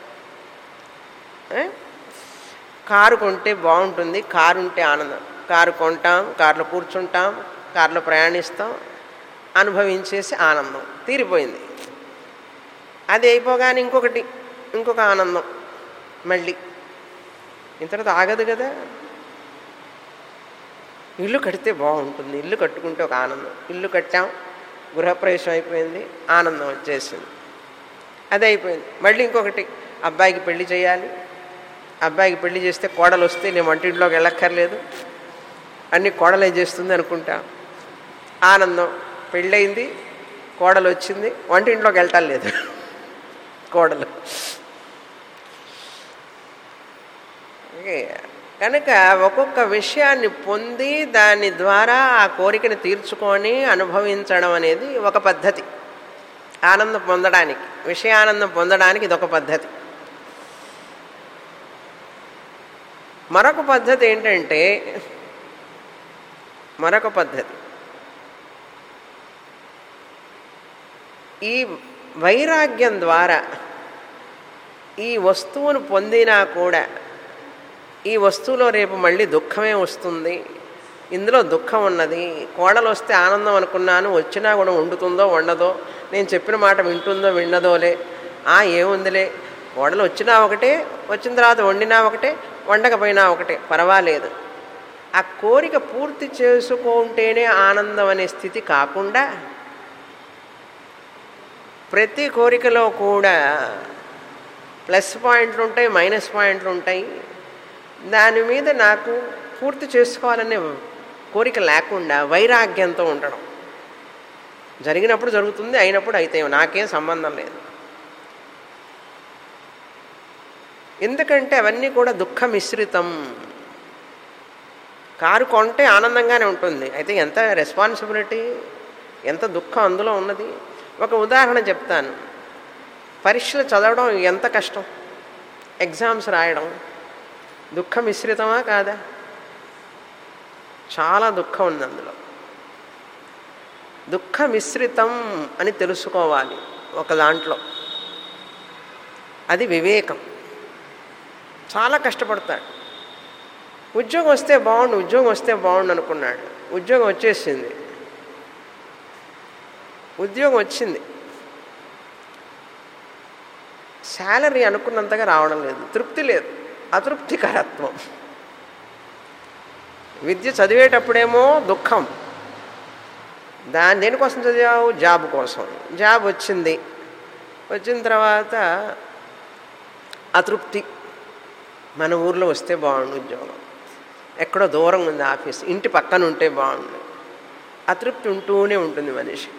Speaker 1: కారు కొంటే బాగుంటుంది కారు ఉంటే ఆనందం కారు కొంటాం కారులో కూర్చుంటాం కారులో ప్రయాణిస్తాం అనుభవించేసి ఆనందం తీరిపోయింది అది అయిపోగానే ఇంకొకటి ఇంకొక ఆనందం మళ్ళీ ఇంతటితో ఆగదు కదా ఇల్లు కడితే బాగుంటుంది ఇల్లు కట్టుకుంటే ఒక ఆనందం ఇల్లు కట్టాం గృహప్రవేశం అయిపోయింది ఆనందం వచ్చేసింది అది అయిపోయింది మళ్ళీ ఇంకొకటి అబ్బాయికి పెళ్లి చేయాలి అబ్బాయికి పెళ్లి చేస్తే కోడలు వస్తే నేను వంటింట్లోకి వెళ్ళక్కర్లేదు అన్ని కోడలే చేస్తుంది అనుకుంటా ఆనందం పెళ్ళయింది కోడలు వచ్చింది వంటింట్లోకి వెళ్ళటం లేదు కోడలు ఓకే. కనుక ఒక్కొక్క విషయాన్ని పొంది దాని ద్వారా ఆ కోరికని తీర్చుకొని అనుభవించడం అనేది ఒక పద్ధతి ఆనందం పొందడానికి విషయానందం పొందడానికి ఇదొక పద్ధతి మరొక పద్ధతి ఏంటంటే మరొక పద్ధతి ఈ వైరాగ్యం ద్వారా ఈ వస్తువును పొందినా కూడా ఈ వస్తువులో రేపు మళ్ళీ దుఃఖమే వస్తుంది ఇందులో దుఃఖం ఉన్నది కోడలు వస్తే ఆనందం అనుకున్నాను వచ్చినా కూడా వండుతుందో వండదో నేను చెప్పిన మాట వింటుందో విన్నదోలే ఆ ఏముందిలే కోడలు వచ్చినా ఒకటే వచ్చిన తర్వాత వండినా ఒకటే వండకపోయినా ఒకటే పర్వాలేదు ఆ కోరిక పూర్తి చేసుకుంటేనే ఆనందం అనే స్థితి కాకుండా ప్రతి కోరికలో కూడా ప్లస్ పాయింట్లు ఉంటాయి మైనస్ పాయింట్లు ఉంటాయి దాని మీద నాకు పూర్తి చేసుకోవాలనే కోరిక లేకుండా వైరాగ్యంతో ఉండడం జరిగినప్పుడు జరుగుతుంది అయినప్పుడు అయితే నాకేం సంబంధం లేదు ఎందుకంటే అవన్నీ కూడా దుఃఖ మిశ్రితం కారు కొంటే ఆనందంగానే ఉంటుంది అయితే ఎంత రెస్పాన్సిబిలిటీ ఎంత దుఃఖం అందులో ఉన్నది ఒక ఉదాహరణ చెప్తాను పరీక్షలు చదవడం ఎంత కష్టం ఎగ్జామ్స్ రాయడం దుఃఖ మిశ్రితమా కాదా చాలా దుఃఖం ఉంది అందులో దుఃఖ మిశ్రితం అని తెలుసుకోవాలి ఒక దాంట్లో అది వివేకం చాలా కష్టపడతాడు ఉద్యోగం వస్తే బాగుండు ఉద్యోగం వస్తే బాగుండు అనుకున్నాడు ఉద్యోగం వచ్చేసింది ఉద్యోగం వచ్చింది శాలరీ అనుకున్నంతగా రావడం లేదు తృప్తి లేదు అతృప్తికరత్వం విద్య చదివేటప్పుడేమో దుఃఖం దాని దేనికోసం చదివావు జాబ్ కోసం జాబ్ వచ్చింది వచ్చిన తర్వాత అతృప్తి మన ఊర్లో వస్తే బాగుండు ఉద్యోగం ఎక్కడో దూరం ఉంది ఆఫీస్ ఇంటి పక్కన ఉంటే బాగుండు అతృప్తి ఉంటూనే ఉంటుంది మనిషి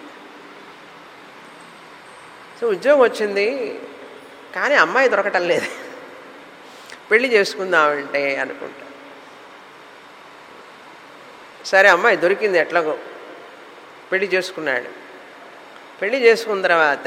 Speaker 1: సో ఉద్యోగం వచ్చింది కానీ అమ్మాయి దొరకటం లేదు పెళ్లి చేసుకుందామంటే అనుకుంటా సరే అమ్మాయి దొరికింది ఎట్లాగో పెళ్లి చేసుకున్నాడు పెళ్లి చేసుకున్న తర్వాత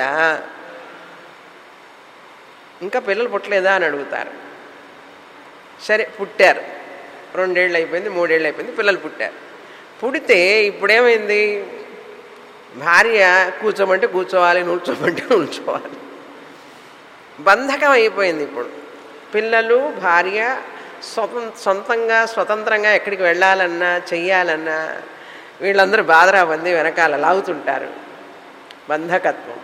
Speaker 1: ఇంకా పిల్లలు పుట్టలేదా అని అడుగుతారు సరే పుట్టారు రెండేళ్ళు అయిపోయింది మూడేళ్ళు అయిపోయింది పిల్లలు పుట్టారు పుడితే ఇప్పుడేమైంది భార్య కూర్చోమంటే కూర్చోవాలి నిల్చోమంటే నిల్చోవాలి బంధకం అయిపోయింది ఇప్పుడు పిల్లలు భార్య స్వతం సొంతంగా స్వతంత్రంగా ఎక్కడికి వెళ్ళాలన్నా చెయ్యాలన్నా వీళ్ళందరూ బాధరా బంది వెనకాల లాగుతుంటారు బంధకత్వం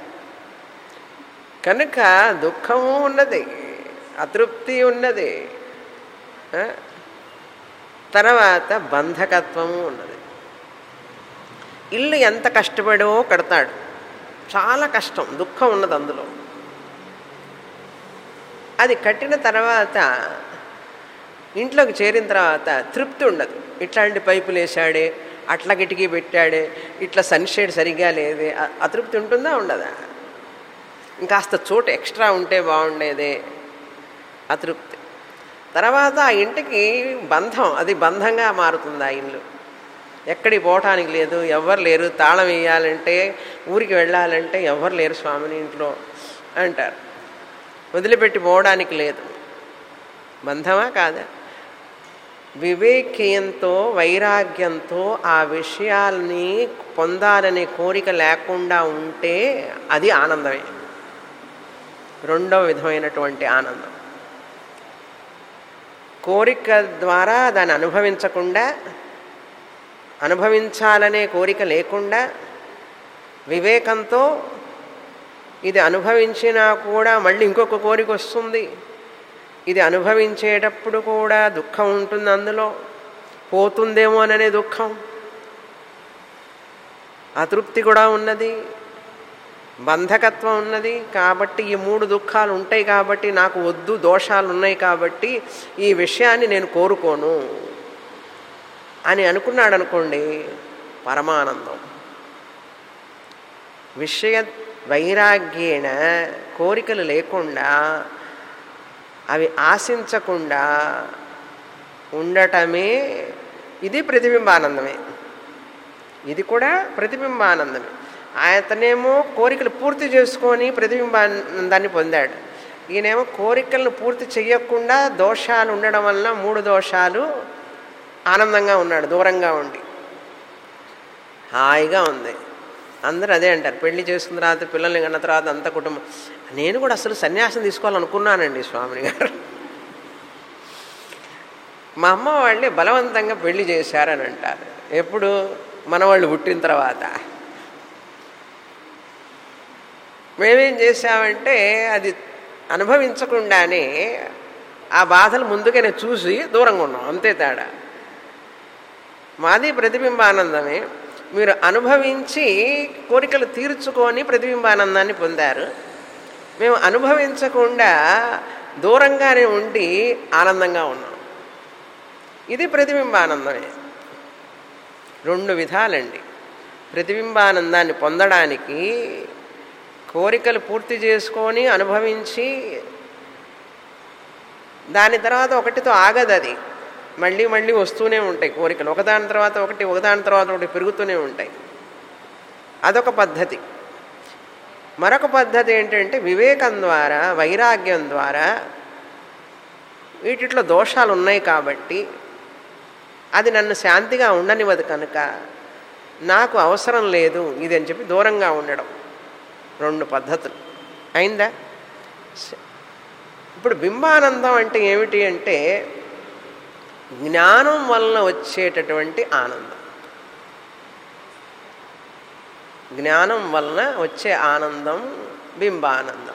Speaker 1: కనుక దుఃఖము ఉన్నది అతృప్తి ఉన్నది ఆ? తర్వాత బంధకత్వము ఉన్నది ఇల్లు ఎంత కష్టపడో కడతాడు చాలా కష్టం దుఃఖం ఉన్నది అందులో అది కట్టిన తర్వాత ఇంట్లోకి చేరిన తర్వాత తృప్తి ఉండదు ఇట్లాంటి పైపులు వేసాడే అట్లా కిటికీ పెట్టాడే ఇట్లా సన్షేడ్ సరిగ్గా లేదే అ- అతృప్తి ఉంటుందా ఉండదా ఇంకాస్త చోటు ఎక్స్ట్రా ఉంటే బాగుండేదే అతృప్తి తర్వాత ఆ ఇంటికి బంధం అది బంధంగా మారుతుంది ఆ ఇల్లు ఎక్కడికి పోవటానికి లేదు ఎవ్వరు లేరు తాళం వేయాలంటే ఊరికి వెళ్ళాలంటే ఎవ్వరు లేరు స్వామిని ఇంట్లో అంటారు వదిలిపెట్టి పోవడానికి లేదు బంధమా కాదా వివేకీయంతో వైరాగ్యంతో ఆ విషయాల్ని పొందాలనే కోరిక లేకుండా ఉంటే అది ఆనందమే రెండవ విధమైనటువంటి ఆనందం కోరిక ద్వారా దాన్ని అనుభవించకుండా అనుభవించాలనే కోరిక లేకుండా వివేకంతో ఇది అనుభవించినా కూడా మళ్ళీ ఇంకొక కోరిక వస్తుంది ఇది అనుభవించేటప్పుడు కూడా దుఃఖం ఉంటుంది అందులో పోతుందేమో అననే దుఃఖం అతృప్తి కూడా ఉన్నది బంధకత్వం ఉన్నది కాబట్టి ఈ మూడు దుఃఖాలు ఉంటాయి కాబట్టి నాకు వద్దు దోషాలు ఉన్నాయి కాబట్టి ఈ విషయాన్ని నేను కోరుకోను అని అనుకున్నాడు అనుకోండి పరమానందం విషయ వైరాగ్యేణ కోరికలు లేకుండా అవి ఆశించకుండా ఉండటమే ఇది ప్రతిబింబానందమే ఇది కూడా ప్రతిబింబానందమే అతనేమో కోరికలు పూర్తి చేసుకొని ప్రతిబింబానందాన్ని పొందాడు ఈయనేమో కోరికలను పూర్తి చేయకుండా దోషాలు ఉండడం వల్ల మూడు దోషాలు ఆనందంగా ఉన్నాడు దూరంగా ఉండి హాయిగా ఉంది అందరూ అదే అంటారు పెళ్లి చేసుకున్న తర్వాత పిల్లల్ని కన్న తర్వాత అంత కుటుంబం నేను కూడా అసలు సన్యాసం తీసుకోవాలనుకున్నానండి స్వామిని గారు మా అమ్మ వాళ్ళే బలవంతంగా పెళ్లి చేశారని అంటారు ఎప్పుడు మనవాళ్ళు పుట్టిన తర్వాత మేమేం చేశామంటే అది అనుభవించకుండానే ఆ బాధలు ముందుగానే చూసి దూరంగా ఉన్నాం అంతే తేడా మాది ప్రతిబింబానందమే మీరు అనుభవించి కోరికలు తీర్చుకొని ప్రతిబింబానందాన్ని పొందారు మేము అనుభవించకుండా దూరంగానే ఉండి ఆనందంగా ఉన్నాం ఇది ప్రతిబింబానందమే రెండు విధాలండి ప్రతిబింబానందాన్ని పొందడానికి కోరికలు పూర్తి చేసుకొని అనుభవించి దాని తర్వాత ఒకటితో ఆగదు అది మళ్ళీ మళ్ళీ వస్తూనే ఉంటాయి కోరికలు ఒకదాని తర్వాత ఒకటి ఒకదాని తర్వాత ఒకటి పెరుగుతూనే ఉంటాయి అదొక పద్ధతి మరొక పద్ధతి ఏంటంటే వివేకం ద్వారా వైరాగ్యం ద్వారా వీటిలో దోషాలు ఉన్నాయి కాబట్టి అది నన్ను శాంతిగా ఉండనివ్వదు కనుక నాకు అవసరం లేదు ఇది అని చెప్పి దూరంగా ఉండడం రెండు పద్ధతులు అయిందా ఇప్పుడు బింబానందం అంటే ఏమిటి అంటే జ్ఞానం వలన వచ్చేటటువంటి ఆనందం జ్ఞానం వలన వచ్చే ఆనందం బింబానందం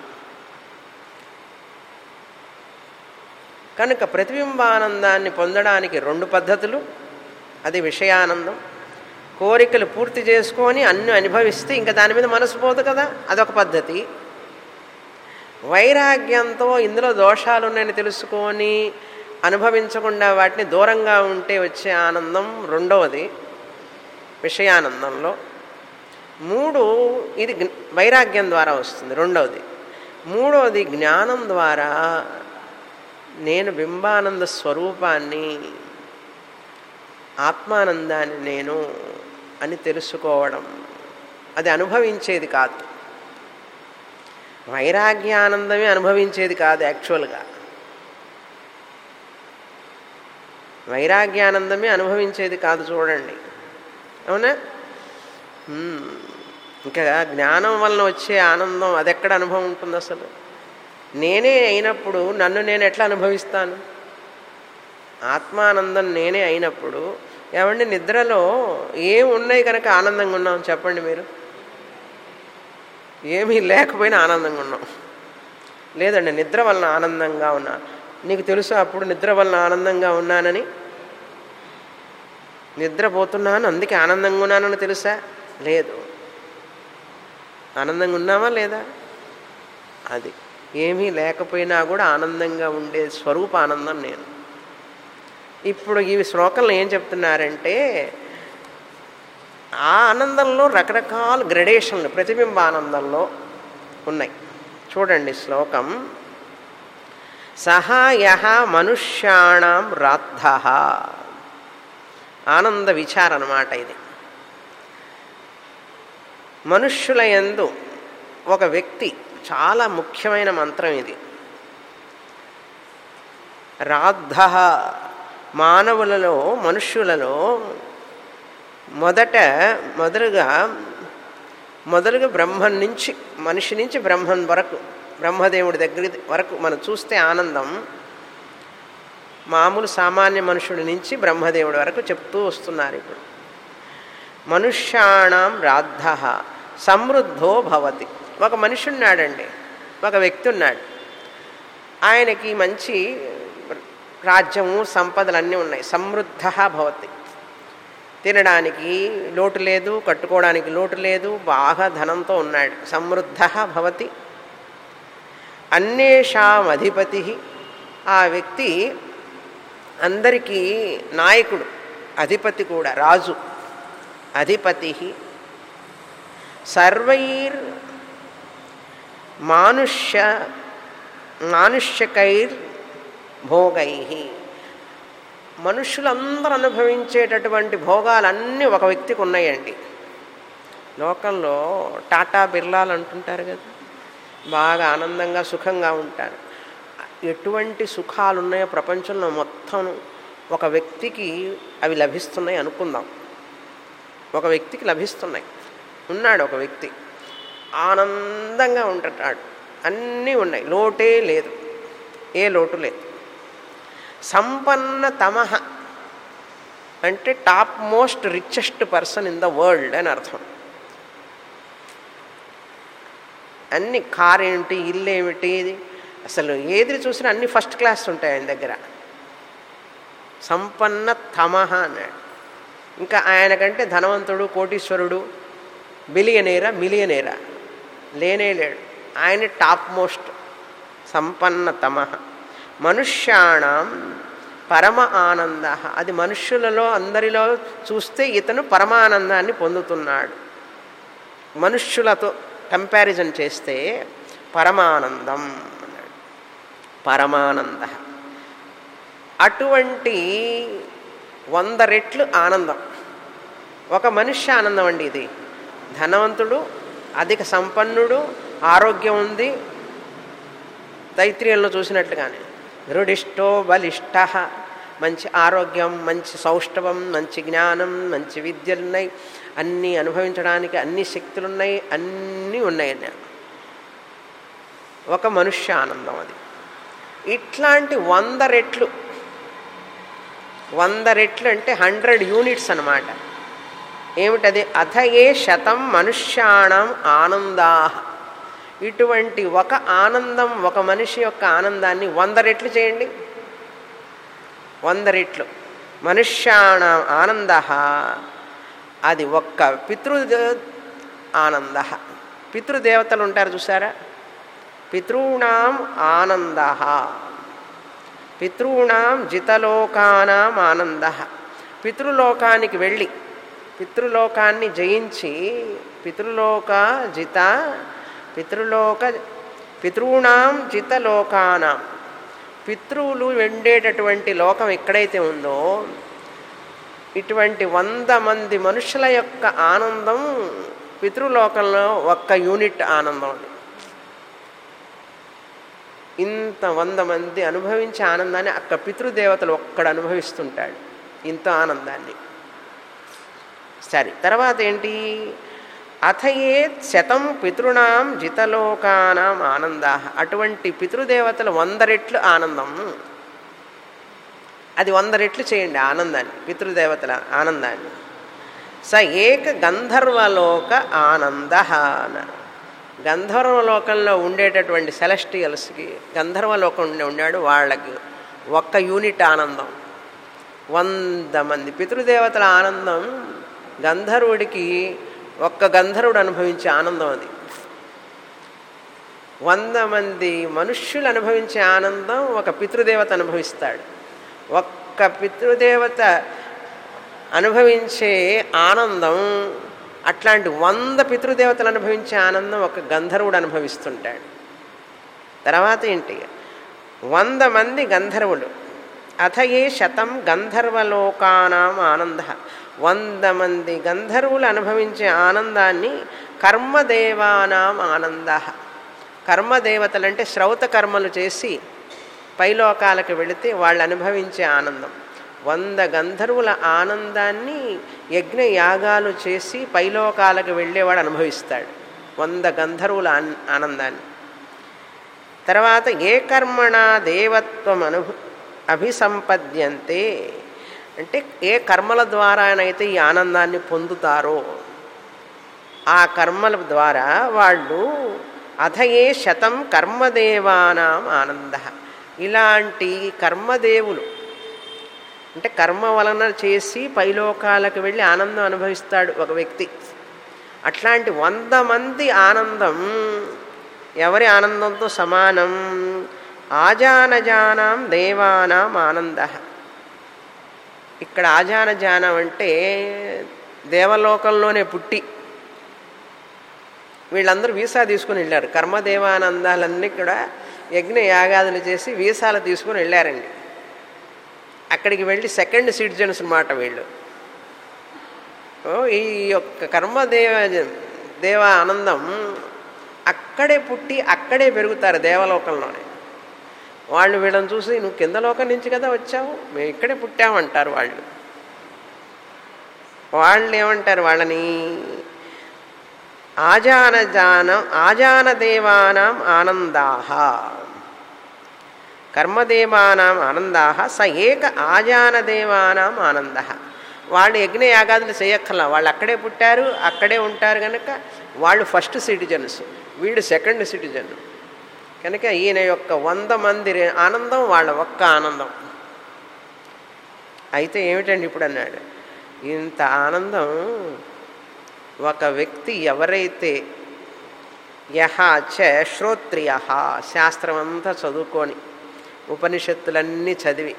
Speaker 1: కనుక ప్రతిబింబానందాన్ని పొందడానికి రెండు పద్ధతులు అది విషయానందం కోరికలు పూర్తి చేసుకొని అన్ని అనుభవిస్తే ఇంకా దాని మీద మనసు పోదు కదా అదొక పద్ధతి వైరాగ్యంతో ఇందులో దోషాలు ఉన్నాయని తెలుసుకొని అనుభవించకుండా వాటిని దూరంగా ఉంటే వచ్చే ఆనందం రెండవది విషయానందంలో మూడు ఇది వైరాగ్యం ద్వారా వస్తుంది రెండవది మూడవది జ్ఞానం ద్వారా నేను బింబానంద స్వరూపాన్ని ఆత్మానందాన్ని నేను అని తెలుసుకోవడం అది అనుభవించేది కాదు వైరాగ్యానందమే అనుభవించేది కాదు యాక్చువల్గా వైరాగ్యానందమే అనుభవించేది కాదు చూడండి అవునా ఇంకా జ్ఞానం వలన వచ్చే ఆనందం అది ఎక్కడ అనుభవం ఉంటుంది అసలు నేనే అయినప్పుడు నన్ను నేను ఎట్లా అనుభవిస్తాను ఆత్మానందం నేనే అయినప్పుడు ఏమండి నిద్రలో ఏం ఉన్నాయి కనుక ఆనందంగా ఉన్నాం చెప్పండి మీరు ఏమీ లేకపోయినా ఆనందంగా ఉన్నాం లేదండి నిద్ర వలన ఆనందంగా ఉన్నాను నీకు తెలుసు అప్పుడు నిద్ర వలన ఆనందంగా ఉన్నానని నిద్రపోతున్నాను అందుకే ఆనందంగా ఉన్నానని తెలుసా లేదు ఆనందంగా ఉన్నామా లేదా అది ఏమీ లేకపోయినా కూడా ఆనందంగా ఉండే స్వరూప ఆనందం నేను ఇప్పుడు ఈ శ్లోకంలో ఏం చెప్తున్నారంటే ఆ ఆనందంలో రకరకాల గ్రడేషన్లు ప్రతిబింబ ఆనందంలో ఉన్నాయి చూడండి శ్లోకం సహాయ మనుష్యాణం రాద్ధ ఆనంద విచార అన్నమాట ఇది మనుష్యుల యందు ఒక వ్యక్తి చాలా ముఖ్యమైన మంత్రం ఇది రాద్ధ మానవులలో మనుష్యులలో మొదట మొదలుగా మొదలుగా బ్రహ్మం నుంచి మనిషి నుంచి బ్రహ్మం వరకు బ్రహ్మదేవుడి దగ్గర వరకు మనం చూస్తే ఆనందం మామూలు సామాన్య మనుషుడి నుంచి బ్రహ్మదేవుడి వరకు చెప్తూ వస్తున్నారు ఇప్పుడు మనుష్యాణం రాద్ధ సమృద్ధో భవతి ఒక మనిషి ఉన్నాడండి ఒక వ్యక్తి ఉన్నాడు ఆయనకి మంచి రాజ్యము సంపదలు అన్నీ ఉన్నాయి సమృద్ధ భవతి తినడానికి లోటు లేదు కట్టుకోవడానికి లోటు లేదు బాగా ధనంతో ఉన్నాడు సమృద్ధ భవతి అన్నేషాం అధిపతి ఆ వ్యక్తి అందరికీ నాయకుడు అధిపతి కూడా రాజు అధిపతి సర్వైర్ మానుష్య మానుష్యకైర్ భోగై మనుషులందరూ అనుభవించేటటువంటి భోగాలన్నీ ఒక వ్యక్తికి ఉన్నాయండి లోకంలో టాటా బిర్లాలు అంటుంటారు కదా బాగా ఆనందంగా సుఖంగా ఉంటారు ఎటువంటి సుఖాలు ఉన్నాయో ప్రపంచంలో మొత్తం ఒక వ్యక్తికి అవి లభిస్తున్నాయి అనుకుందాం ఒక వ్యక్తికి లభిస్తున్నాయి ఉన్నాడు ఒక వ్యక్తి ఆనందంగా ఉంటున్నాడు అన్నీ ఉన్నాయి లోటే లేదు ఏ లోటు లేదు సంపన్న తమహ అంటే top most richest person in the world అని అర్థం అన్ని కార్ ఏమిటి ఇల్లు ఏమిటి అసలు ఏది చూసినా అన్ని ఫస్ట్ క్లాస్ ఉంటాయి ఆయన దగ్గర సంపన్న తమహ అన్నాడు ఇంకా ఆయనకంటే ధనవంతుడు కోటీశ్వరుడు బిలియనేరా మిలియనేరా లేనే లేడు ఆయన టాప్ మోస్ట్ సంపన్న తమహ మనుష్యాణం పరమ ఆనంద అది మనుష్యులలో అందరిలో చూస్తే ఇతను పరమానందాన్ని పొందుతున్నాడు మనుష్యులతో కంపారిజన్ చేస్తే పరమానందం అన్నాడు పరమానంద అటువంటి వంద రెట్లు ఆనందం ఒక మనుష్య ఆనందం అండి ఇది ధనవంతుడు అధిక సంపన్నుడు ఆరోగ్యం ఉంది దైత్ర్యంలో చూసినట్లుగానే దృఢిష్టో బలిష్ట మంచి ఆరోగ్యం మంచి సౌష్ఠవం మంచి జ్ఞానం మంచి విద్యలున్నాయి అన్నీ అనుభవించడానికి అన్ని శక్తులున్నాయి అన్నీ ఉన్నాయి ఒక మనుష్య ఆనందం అది ఇట్లాంటి వంద రెట్లు వంద రెట్లు అంటే హండ్రెడ్ యూనిట్స్ అనమాట ఏమిటది అథ ఏ శతం మనుష్యాణం ఆనందా ఇటువంటి ఒక ఆనందం ఒక మనిషి యొక్క ఆనందాన్ని వంద రెట్లు చేయండి వంద రెట్లు మనుష్యాణ ఆనంద అది ఒక్క పితృ ఆనంద పితృదేవతలు ఉంటారు చూసారా పితॄణాం ఆనంద పితॄణాం జితలోకానాం ఆనంద పితృలోకానికి వెళ్ళి పితృలోకాన్ని జయించి పితృలోక జిత పితృలోక పితృణాం జితలోకానాం పితృవులు వెండేటటువంటి లోకం ఎక్కడైతే ఉందో ఇటువంటి వంద మంది మనుషుల యొక్క ఆనందం పితృలోకంలో ఒక్క యూనిట్ ఆనందం అది ఇంత వంద మంది అనుభవించే ఆనందాన్ని అక్క పితృదేవతలు ఒక్కడ అనుభవిస్తుంటాడు ఇంత ఆనందాన్ని సరే తర్వాత ఏంటి అథయే శతం పితృణాం జితలోకానాం ఆనంద అటువంటి పితృదేవతలు వంద రెట్లు ఆనందం అది వంద రెట్లు చేయండి ఆనందాన్ని పితృదేవతల ఆనందాన్ని స ఏక గంధర్వలోక ఆనంద అన్నారు గంధర్వలోకంలో ఉండేటటువంటి సెలస్టియల్స్కి గంధర్వలోకం ఉండే ఉన్నాడు వాళ్ళకి ఒక్క యూనిట్ ఆనందం వంద మంది పితృదేవతల ఆనందం గంధర్వుడికి ఒక్క గంధర్వుడు అనుభవించే ఆనందం అది వంద మంది మనుష్యులు అనుభవించే ఆనందం ఒక పితృదేవత అనుభవిస్తాడు ఒక్క పితృదేవత అనుభవించే ఆనందం అట్లాంటి వంద పితృదేవతలు అనుభవించే ఆనందం ఒక గంధర్వుడు అనుభవిస్తుంటాడు తర్వాత ఏంటి వంద మంది గంధర్వులు అథయే శతం గంధర్వలోకానాం ఆనంద వంద మంది గంధర్వులు అనుభవించే ఆనందాన్ని కర్మదేవానాం ఆనంద కర్మదేవతలు అంటే శ్రౌత కర్మలు చేసి పైలోకాలకు వెళితే వాళ్ళు అనుభవించే ఆనందం వంద గంధర్వుల ఆనందాన్ని యజ్ఞ యాగాలు చేసి పైలోకాలకు వెళ్ళేవాడు అనుభవిస్తాడు వంద గంధర్వుల ఆనందాన్ని తర్వాత ఏ కర్మణ దేవత్వం అను అభిసంపద్యంతే అంటే ఏ కర్మల ద్వారానైతే ఈ ఆనందాన్ని పొందుతారో ఆ కర్మల ద్వారా వాళ్ళు అథయే శతం కర్మదేవానాం ఆనంద ఇలాంటి కర్మదేవులు అంటే కర్మ వలన చేసి పైలోకాలకు వెళ్ళి ఆనందం అనుభవిస్తాడు ఒక వ్యక్తి అట్లాంటి వంద మంది ఆనందం ఎవరి ఆనందంతో సమానం ఆజానజానాం దేవానాం ఆనంద ఇక్కడ ఆజానజానం అంటే దేవలోకంలోనే పుట్టి వీళ్ళందరూ వీసా తీసుకుని వెళ్ళారు కర్మదేవానందాలన్నీ కూడా యజ్ఞ యాగాదులు చేసి వీసాలు తీసుకుని వెళ్ళారండి అక్కడికి వెళ్ళి సెకండ్ సిటిజన్స్ అనమాట వీళ్ళు ఓ ఈ యొక్క కర్మదేవ దేవ ఆనందం అక్కడే పుట్టి అక్కడే పెరుగుతారు దేవలోకంలోనే వాళ్ళు వీళ్ళని చూసి నువ్వు కింద లోకం నుంచి కదా వచ్చావు మేము ఇక్కడే పుట్టామంటారు వాళ్ళు వాళ్ళు ఏమంటారు వాళ్ళని ఆజానజానం ఆజానదేవానాం ఆనందాహ కర్మదేవానాం ఆనందాహ స ఏక ఆజానదేవానాం ఆనంద వాళ్ళు యజ్ఞయాగాదులు చేయక్కర్లా వాళ్ళు అక్కడే పుట్టారు అక్కడే ఉంటారు కనుక వాళ్ళు ఫస్ట్ సిటిజన్స్ వీడు సెకండ్ సిటిజన్ కనుక ఈయన యొక్క వంద మంది ఆనందం వాళ్ళ ఒక్క ఆనందం అయితే ఏమిటండి ఇప్పుడు అన్నాడు ఇంత ఆనందం ఒక వ్యక్తి ఎవరైతే యహ చ శ్రోత్రియ శాస్త్రం అంతా చదువుకొని ఉపనిషత్తులన్నీ చదివి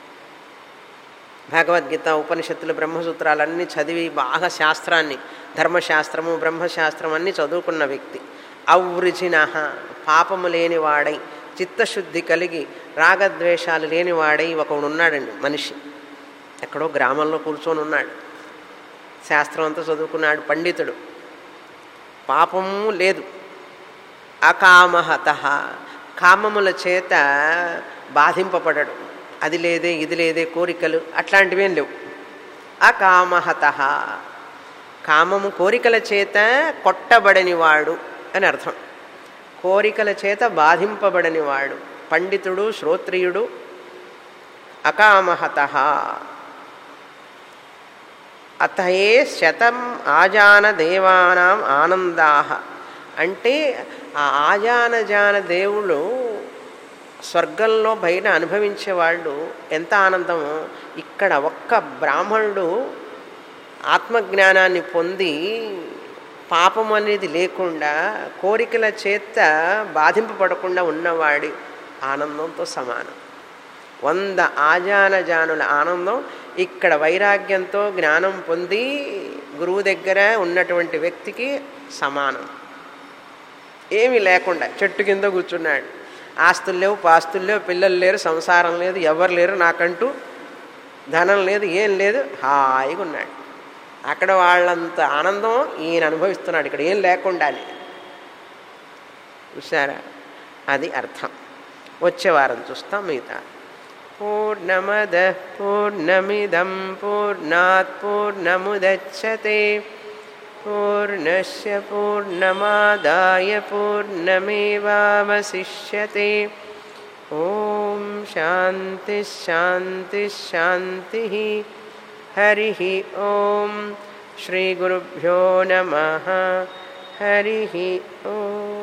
Speaker 1: భగవద్గీత ఉపనిషత్తులు బ్రహ్మసూత్రాలన్నీ చదివి బాగా శాస్త్రాన్ని ధర్మశాస్త్రము బ్రహ్మశాస్త్రం అన్నీ చదువుకున్న వ్యక్తి అవృజిన పాపము లేనివాడై చిత్తశుద్ధి కలిగి రాగద్వేషాలు లేనివాడై ఒకడు ఉన్నాడండి మనిషి ఎక్కడో గ్రామంలో కూర్చొని ఉన్నాడు శాస్త్రం అంతా చదువుకున్నాడు పండితుడు పాపము లేదు అకామహత కామముల చేత బాధింపబడడు అది లేదే ఇది లేదే కోరికలు అట్లాంటివేం లేవు అకామహత కామము కోరికల చేత కొట్టబడనివాడు అని అర్థం కోరికల చేత బాధింపబడనివాడు పండితుడు శ్రోత్రియుడు అకామహత అతయే శతం ఆజాన దేవానాం ఆనందా అంటే ఆ ఆజానజాన దేవుళ్ళు స్వర్గంలో బయట అనుభవించే వాళ్ళు ఎంత ఆనందమో ఇక్కడ ఒక్క బ్రాహ్మణుడు ఆత్మజ్ఞానాన్ని పొంది పాపం అనేది లేకుండా కోరికల చేత బాధింపబడకుండా ఉన్నవాడి ఆనందంతో సమానం వంద ఆజానజానుల ఆనందం ఇక్కడ వైరాగ్యంతో జ్ఞానం పొంది గురువు దగ్గర ఉన్నటువంటి వ్యక్తికి సమానం ఏమీ లేకుండా చెట్టు కింద కూర్చున్నాడు ఆస్తులు లేవు పాస్తులు లేవు పిల్లలు లేరు సంసారం లేదు ఎవరు లేరు నాకంటూ ధనం లేదు ఏం లేదు హాయిగా ఉన్నాడు అక్కడ వాళ్ళంత ఆనందం ఈయన అనుభవిస్తున్నాడు ఇక్కడ ఏం లేకుండానే చూసారా అది అర్థం వచ్చే వారం చూస్తాం మిగతా పూర్ణమద పూర్ణమిదం పూర్ణాత్ పూర్ణముదచ్చతే పూర్ణస్య పూర్ణమాదాయ పూర్ణమేవావశిష్యతే ఓం శాంతి శాంతి శాంతి హరి ఓం శ్రీగురుభ్యో నమ హరి ఓం